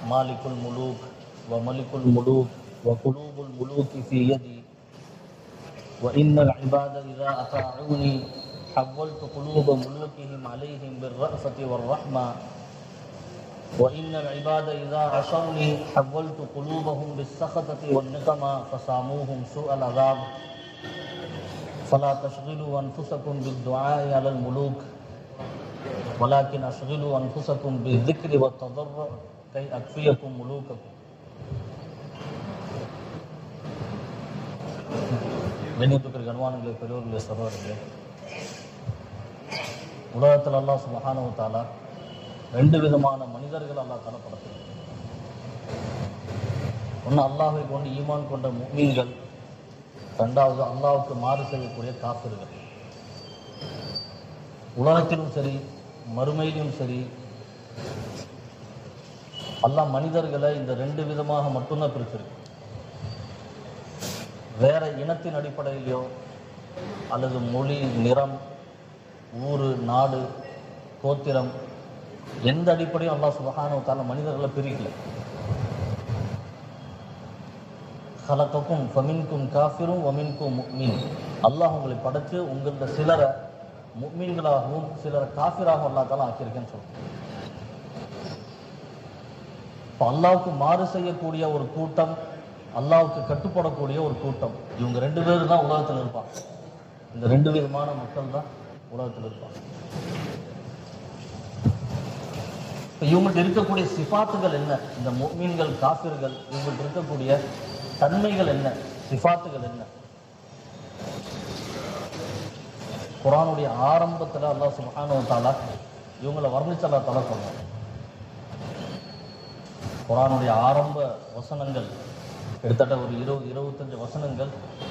مالك الملوك وملك الملوك وقلوب الملوك في يدي وإن العباد إذا أطاعوني حولت قلوب ملوكهم عليهم بالرأفة والرحمة وإن العباد إذا عصوني حولت قلوبهم بالسخطة والنقمة فصاموهم سوء العذاب فلا تشغلوا أنفسكم بالدعاء على الملوك ولكن أشغلوا أنفسكم بالذكر والتضرع كي أكفيكم ملوككم கண்ணியத்துக்கு கண்வானங்களே பெரியவர்களே சகோதரர்களே உலகத்தில் அல்லாஹ் சுபஹானஹு தஆலா ரெண்டு விதமான மனிதர்கள் அல்லாஹ் தரப்படுத்து ஒன்று அல்லாஹை கொண்டு ஈமான் கொண்ட முக்மீன்கள் ரெண்டாவது அல்லாஹ்வுக்கு மாறு செய்யக்கூடிய காப்பிர்கள் உலகத்திலும் சரி மறுமையிலும் சரி அல்லாஹ் மனிதர்களை இந்த ரெண்டு விதமாக மட்டும்தான் பிரிச்சிருக்கு வேற இனத்தின் அடிப்படையிலையோ அல்லது மொழி நிறம் ஊர் நாடு கோத்திரம் எந்த அடிப்படையும் அல்லாஹ் சுபஹானவத்தால மனிதர்களை பிரிக்கல ஹலக்கக்கும் ஃபமின்கும் காஃபிரும் வமின்கும் முக்மீன் அல்லாஹ் உங்களை படைச்சு உங்கள சிலரை முக்மீன்களாகவும் சிலரை காஃபிராகவும் அல்லா தால ஆக்கியிருக்கேன்னு சொல்றோம் இப்போ அல்லாவுக்கு மாறு செய்யக்கூடிய ஒரு கூட்டம் அல்லாவுக்கு கட்டுப்படக்கூடிய ஒரு கூட்டம் இவங்க ரெண்டு பேரும் தான் உலகத்தில் இருப்பாங்க இந்த ரெண்டு விதமான மக்கள் தான் உலகத்தில் இருப்பாங்க இப்போ இவங்கள்ட்ட இருக்கக்கூடிய சிஃபாத்துகள் என்ன இந்த முக்மீன்கள் காஃபிர்கள் இவங்கள்ட்ட இருக்கக்கூடிய தன்மைகள் என்ன சிஃபாத்துகள் என்ன குரானுடைய ஆரம்பத்தில் அல்லாஹ் சுப்ஹானஹு வ தஆலா இவங்களை வர்ணிச்சு அல்லாஹ் தஆலா சொல்றாங்க குரானுடைய ஆரம்ப வசனங்கள் கிட்டத்தட்ட ஒரு இருபது இருபத்தஞ்சு வசனங்கள்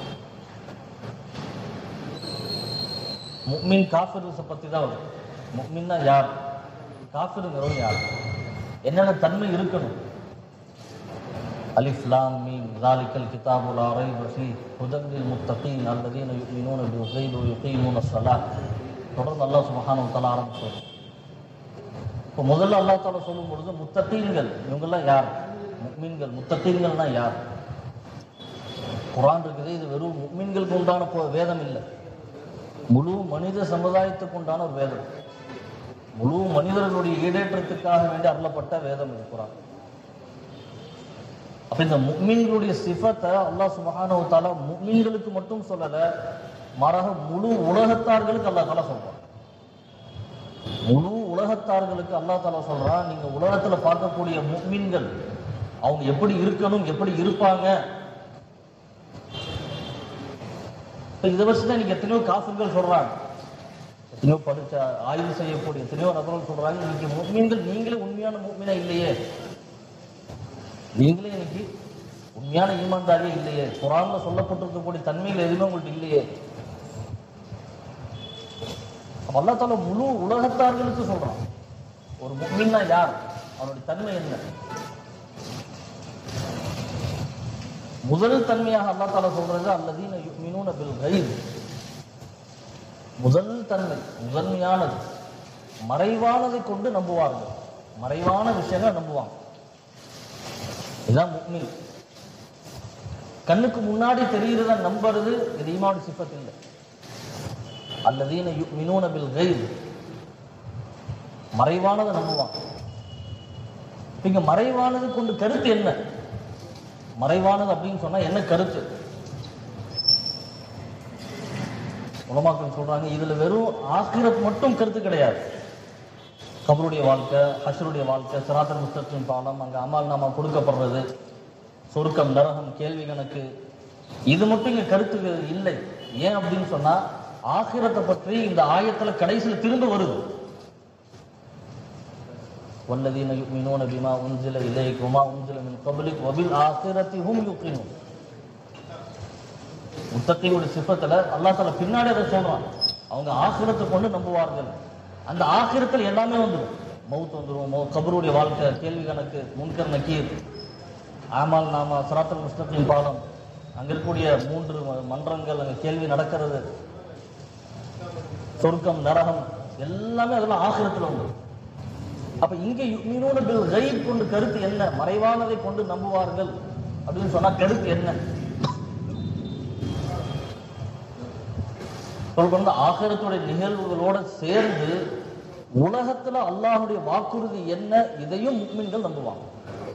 முக்மின் காஃபிர்ஸை பற்றி தான் வரும் முக்மின்னா யார் காஃபிருங்கிறவங்க யார் என்னென்ன தன்மை இருக்கணும் அலிஃப் லாம் மீம் ذَلِكَ الْكِتَابُ لَا رَيْبَ فِيهِ هُدًى لِلْمُتَّقِينَ الَّذِينَ يُؤْمِنُونَ بِالْغَيْبِ وَيُقِيمُونَ الصَّلَاةَ தொடர்ந்து அல்லாஹ் சுப்ஹானஹு வ தஆலா ஆரம்பிச்சு இப்போ முதல்ல அல்லாஹ் தாலா சொல்லும் பொழுது முத்தகீன்கள் இவங்கெல்லாம் யார் முக்மீன்கள் முத்தகீன்கள்னா யார் குரான் இருக்குது இது வெறும் முக்மீன்களுக்கு உண்டான போ- வேதம் இல்லை முழு மனித சமுதாயத்துக்கு உண்டான ஒரு வேதம் முழு மனிதர்களுடைய ஈடேற்றத்துக்காக வேண்டி அருளப்பட்ட வேதம் இது குரான் அப்ப இந்த முக்மீன்களுடைய சிஃபத்தை அல்லாஹ் சுப்ஹானஹு வ தஆலா முக்மீன்களுக்கு மட்டும் சொல்லல மாறாக முழு உலகத்தார்களுக்கு அல்லாஹ் தாலா சொல்றான் முழு உலகத்தார்களுக்கு அல்லாஹ் தாலா சொல்றான் நீங்க உலகத்துல பார்க்கக்கூடிய முக்மீன்கள் அவங்க எப்படி இருக்கணும் எப்படி இருப்பாங்க இப்ப இதை வச்சு தான் நீங்க எத்தனையோ காசுகள் சொல்றாங்க எத்தனையோ படிச்ச ஆய்வு செய்யக்கூடிய எத்தனையோ நபர்கள் சொல்றாங்க இன்னைக்கு முக்மீன்கள் நீங்களே உண்மையான முக்மீனா இல்லையே நீங்களே இன்னைக்கு உண்மையான ஈமான்தாரியே இல்லையே குரான்ல சொல்லப்பட்டிருக்கக்கூடிய தன்மைகள் எதுவுமே உங்கள்ட்ட இல்லையே அப்ப அல்லாஹ் தாலா முழு உலகத்தார்களுக்கு சொல்றான் ஒரு முக்மீன்னா யார் அவனுடைய தன்மை என்ன முதல் தன்மையாக அல்லாஹ் தாலா சொல்றது அல்லதீன யுமினூன பில் கைப் முதல் தன்மை முதன்மையானது மறைவானதை கொண்டு நம்புவார்கள் மறைவான விஷயங்களை நம்புவாங்க இதுதான் முக்மீன் கண்ணுக்கு முன்னாடி தெரிகிறத நம்புறது இது ஈமான் சிஃபத் இல்லை அல்லதீன யுமினூன பில் கைப் மறைவானதை நம்புவாங்க இப்ப இங்க மறைவானது கொண்டு கருத்து என்ன மறைவானது அப்படின்னு சொன்னா என்ன கருத்து உலமாக்கள் சொல்றாங்க இதுல வெறும் ஆக்கிரத் மட்டும் கருத்து கிடையாது கபருடைய வாழ்க்கை ஹஷருடைய வாழ்க்கை சிராத்தல் முஸ்தத்தின் பாலம் அங்க அமல் நாம கொடுக்கப்படுறது சொர்க்கம் நரகம் கேள்வி கணக்கு இது மட்டும் இங்க கருத்து இல்லை ஏன் அப்படின்னு சொன்னா ஆகிரத்தை பற்றி இந்த ஆயத்துல கடைசியில் திரும்ப வருது والذين يؤمنون بما أنزل إليك وما أنزل من قبلك وبالآخرة هم يوقنون முத்தகையுடைய சிஃபத்துல அல்லாஹ் தாலா பின்னாடி அதை சொல்றான் அவங்க ஆசிரத்தை கொண்டு நம்புவார்கள் அந்த ஆசிரத்தில் எல்லாமே வந்துடும் மவுத் வந்துடும் மௌ கபருடைய வாழ்க்கை கேள்வி கணக்கு முன்கர் நக்கீர் ஆமால் நாம சிராத்தல் முஸ்தகின் பாலம் அங்க இருக்கக்கூடிய மூன்று ம- மன்றங்கள் அங்க கேள்வி நடக்கிறது சொர்க்கம் நரகம் எல்லாமே அதெல்லாம் ஆசிரத்தில் வந்துடும் அப்ப இங்க யுமினூன பில் கைப் கொண்டு கருத்து என்ன மறைவானதை கொண்டு நம்புவார்கள் அப்படின்னு சொன்னா கருத்து என்ன சொல்றது ஆகரத்துடைய நிகழ்வுகளோட சேர்ந்து உலகத்துல அல்லாஹ்வுடைய வாக்குறுதி என்ன இதையும் முக்மின்கள் நம்புவாங்க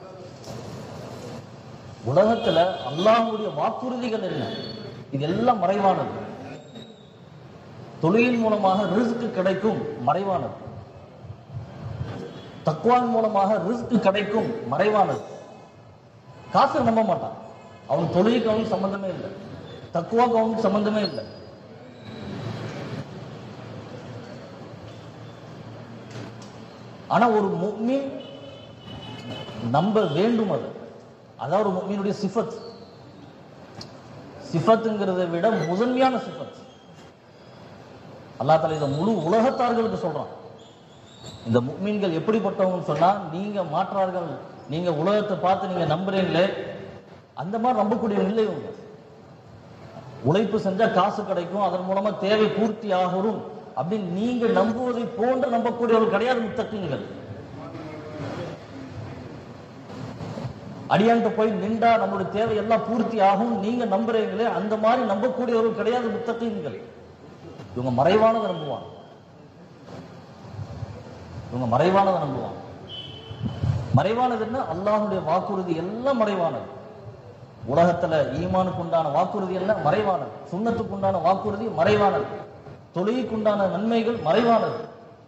உலகத்துல அல்லாஹ்வுடைய வாக்குறுதிகள் என்ன இதெல்லாம் மறைவானது தொழிலின் மூலமாக ரிஸ்க் கிடைக்கும் மறைவானது தக்குவான் மூலமாக ரிஸ்க் கிடைக்கும் மறைவானது காசு நம்ப மாட்டான் அவன் தொழிலுக்கு அவனுக்கு சம்பந்தமே இல்லை தக்குவாக்கு அவனுக்கு சம்பந்தமே இல்லை ஆனா ஒரு முக்மின் நம்ப வேண்டும் அது அதான் ஒரு முக்மீனுடைய சிஃபத் சிஃபத்துங்கிறதை விட முதன்மையான சிஃபத் அல்லாஹ் தஆலா இதை முழு உலகத்தார்களுக்கு சொல்றான் இந்த முக்மீன்கள் எப்படிப்பட்டவங்கன்னு சொன்னா நீங்க மாற்றார்கள் நீங்க உலகத்தை பார்த்து நீங்க நம்புறீங்களே அந்த மாதிரி நம்பக்கூடியவங்க இல்லை இவங்க உழைப்பு செஞ்சா காசு கிடைக்கும் அதன் மூலமா தேவை பூர்த்தி ஆகும் அப்படின்னு நீங்க நம்புவதை போன்று நம்பக்கூடியவர்கள் கிடையாது முத்தக்குங்கள் அடியான்ட்ட போய் நின்றா நம்மளுடைய தேவை எல்லாம் பூர்த்தி ஆகும் நீங்க நம்புறீங்களே அந்த மாதிரி நம்பக்கூடியவர்கள் கிடையாது முத்தகீன்கள் இவங்க மறைவானதை நம்புவாங்க இவங்க மறைவானதை நம்புவாங்க மறைவானது என்ன அல்லாஹ்வுடைய வாக்குறுதி எல்லாம் மறைவானது உலகத்துல ஈமானுக்கு உண்டான வாக்குறுதி எல்லாம் மறைவானது சுண்ணத்துக்கு உண்டான வாக்குறுதி மறைவானது தொழுகைக்கு உண்டான நன்மைகள் மறைவானது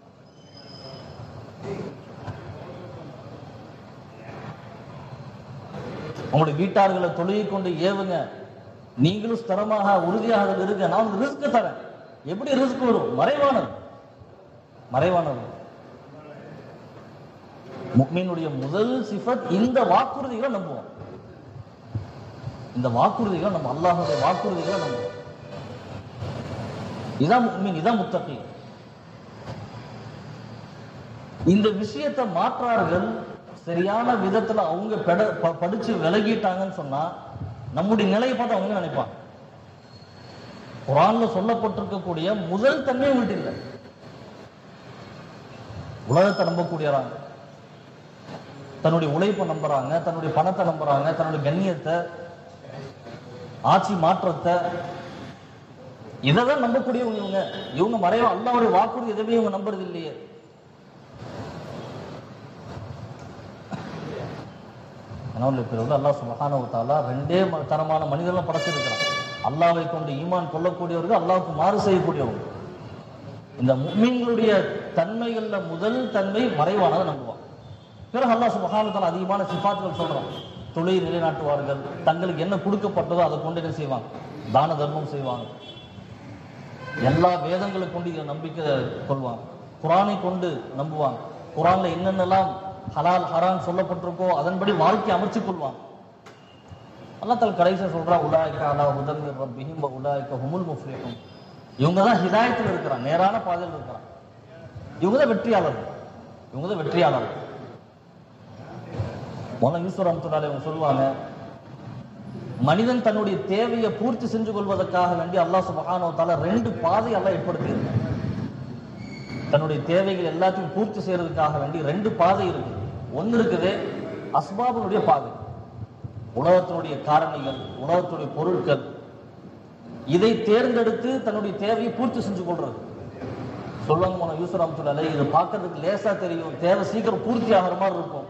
உங்களுடைய வீட்டார்களை தொழுகை கொண்டு ஏவுங்க நீங்களும் ஸ்திரமாக உறுதியாக அதில் இருங்க நான் உங்களுக்கு ரிஸ்க் தரேன் எப்படி ரிஸ்க் வரும் மறைவானது மறைவானது முக்மீனுடைய முதல் சிஃபத் இந்த வாக்குறுதிகளை நம்புவோம் இந்த வாக்குறுதிகளை நம்ம அல்லாஹுடைய வாக்குறுதிகளை நம்புவோம் இதான் முக்மீன் இதான் முத்தகி இந்த விஷயத்தை மாற்றார்கள் சரியான விதத்துல அவங்க பெட ப- படிச்சு விலகிட்டாங்கன்னு சொன்னா நம்முடைய நிலையை பார்த்து அவங்க நினைப்பாங்க குரான்ல சொல்லப்பட்டிருக்கக்கூடிய முதல் தன்மை உங்கள்ட்ட இல்லை உலகத்தை நம்பக்கூடியறாங்க தன்னுடைய உழைப்பை நம்புறாங்க தன்னுடைய பணத்தை நம்புறாங்க தன்னுடைய கண்ணியத்தை ஆட்சி மாற்றத்தை இதைதான் நம்பக்கூடியவங்க இவங்க இவங்க மறைவா அல்லாவுடைய வாக்குறுதி எதுவுமே இவங்க நம்புறது இல்லையே கனவுல பிறகு அல்லாஹ் சுபஹானஹு வ தஆலா ரெண்டே ம- தரமான மனிதர்களை படைச்சிருக்கிறான் அல்லாஹ்வை கொண்டு ஈமான் கொள்ளக்கூடியவர்கள் அல்லாஹ்வுக்கு மாறு செய்யக்கூடியவங்க இந்த முஃமின்களுடைய தன்மைகள்ல முதல் தன்மை மறைவானதை நம்புவான் பிறகு அல்லாஹ் சுபஹானஹு வ தஆலா அதிகமான சிஃபாத்துகள் சொல்றான் தொழில் நிலைநாட்டுவார்கள் தங்களுக்கு என்ன கொடுக்கப்பட்டதோ அதை கொண்டு என்ன செய்வாங்க தான தர்மம் செய்வாங்க எல்லா வேதங்களை கொண்டு இதை நம்பிக்கை கொள்வாங்க குரானை கொண்டு நம்புவாங்க குரான்ல என்னென்னலாம் ஹலால் ஹராம் சொல்லப்பட்டிருக்கோ அதன்படி வாழ்க்கை அமைச்சு கொள்வாங்க அல்லாஹ் தல் கடைசியா சொல்றா உலாய்க்க அலா உதன் ரப்பிஹிம் உலாய்க்க ஹுமுல் முஃப்லிஹும் இவங்க தான் ஹிதாயத்தில் இருக்கிறான் நேரான பாதையில் இருக்கிறான் இவங்க தான் வெற்றியாளர்கள் இவங்க தான் வெற்றியாளர்கள் மொன யூசுப் ரஹ்மத்துல்லாஹி இவங்க சொல்லுவாங்க மனிதன் தன்னுடைய தேவையை பூர்த்தி செஞ்சு கொள்வதற்காக வேண்டி அல்லாஹ் சுபஹானஹு வ தஆலா ரெண்டு பாதை அல்லாஹ் ஏற்படுத்தி தன்னுடைய தேவைகள் எல்லாத்தையும் பூர்த்தி செய்யறதுக்காக வேண்டி ரெண்டு பாதை இருக்கு ஒன்னு இருக்குது அஸ்பாபுடைய பாதை உலகத்தினுடைய காரணிகள் உலகத்துடைய பொருட்கள் இதை தேர்ந்தெடுத்து தன்னுடைய தேவையை பூர்த்தி செஞ்சு கொள்றது சொல்லுவாங்க மன யூசுப் ரஹ்மத்துல்லாஹி இது பார்க்கறதுக்கு லேசா தெரியும் தேவை சீக்கிரம் பூர்த்தி ஆகிற மாதிரி இருக்கும்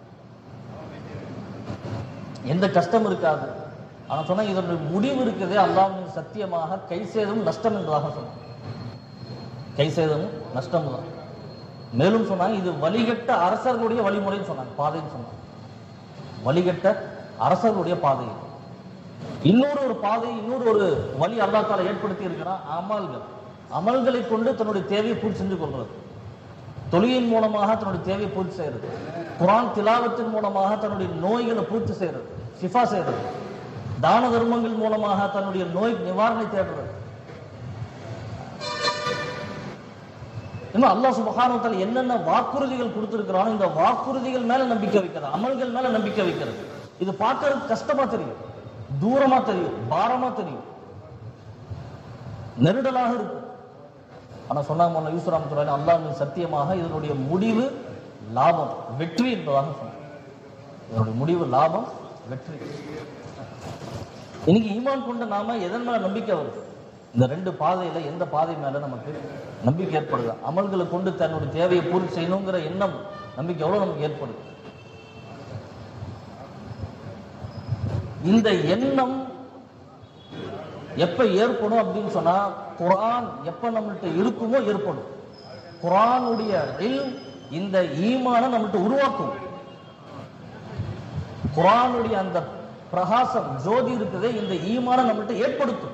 எந்த கஷ்டம் இருக்காது ஆனா சொன்னா இதனுடைய முடிவு இருக்குதே அல்லாஹ்வின் சத்தியமாக கை சேதம் நஷ்டம் என்பதாக சொன்னான் கை சேதமும் நஷ்டம் தான் மேலும் சொன்னாங்க இது வழிகட்ட அரசர்களுடைய வழிமுறைன்னு சொன்னாங்க பாதைன்னு சொன்னாங்க வழிகட்ட அரசர்களுடைய பாதை இது. இன்னொரு ஒரு பாதை இன்னொரு ஒரு வழி அல்லாஹ் தாலா ஏற்படுத்தி இருக்கிறான் அமல்கள் அமல்களை கொண்டு தன்னுடைய தேவையை பூர்த்தி செஞ்சு கொள்றது தொழிலின் மூலமாக தன்னுடைய தேவையை பூர்த்தி செய்யறது குரான் திலாவத்தின் மூலமாக தன்னுடைய நோய்களை பூர்த்தி செய்யறது ஷிஃபா செய்யறது தான தர்மங்கள் மூலமாக தன்னுடைய நோய் நிவாரணை தேடுறது இன்னும் அல்லாஹ் சுபஹானஹு வ தஆலா என்னென்ன வாக்குறுதிகள் கொடுத்திருக்கிறானோ இந்த வாக்குறுதிகள் மேல நம்பிக்கை வைக்கிறது அமல்கள் மேல நம்பிக்கை வைக்கிறது இது பார்க்கறதுக்கு கஷ்டமா தெரியும் தூரமா தெரியும் பாரமா தெரியும் நெருடலாக இருக்கும் ஆனா சொன்னாங்க மொன்ன யூசுப் ரஹ்மத்துல்லாஹி அல்லாஹ்வின் சத்தியமாக இதனுடைய முடிவு லாபம் வெற்றி என்பதாக சொன்னார் இதனுடைய முடிவு லாபம் வெற்றி இன்னைக்கு ஈமான் கொண்ட நாம எதன் மேல நம்பிக்கை வருது இந்த ரெண்டு பாதையில எந்த பாதை மேல நமக்கு நம்பிக்கை ஏற்படுது அமல்களை கொண்டு தன்னுடைய தேவையை பூர்த்தி செய்யணுங்கிற எண்ணம் நம்பிக்கை எவ்வளவு நமக்கு ஏற்படுது இந்த எண்ணம் எப்ப ஏற்படும் அப்படின்னு சொன்னா குரான் எப்ப நம்மள்ட்ட இருக்குமோ ஏற்படும் குரானுடைய இல்ம் இந்த ஈமான நம்மள்ட்ட உருவாக்கும் குரானுடைய அந்த பிரகாசம் ஜோதி இருக்குதே இந்த ஈமான நம்மள்ட்ட ஏற்படுத்தும்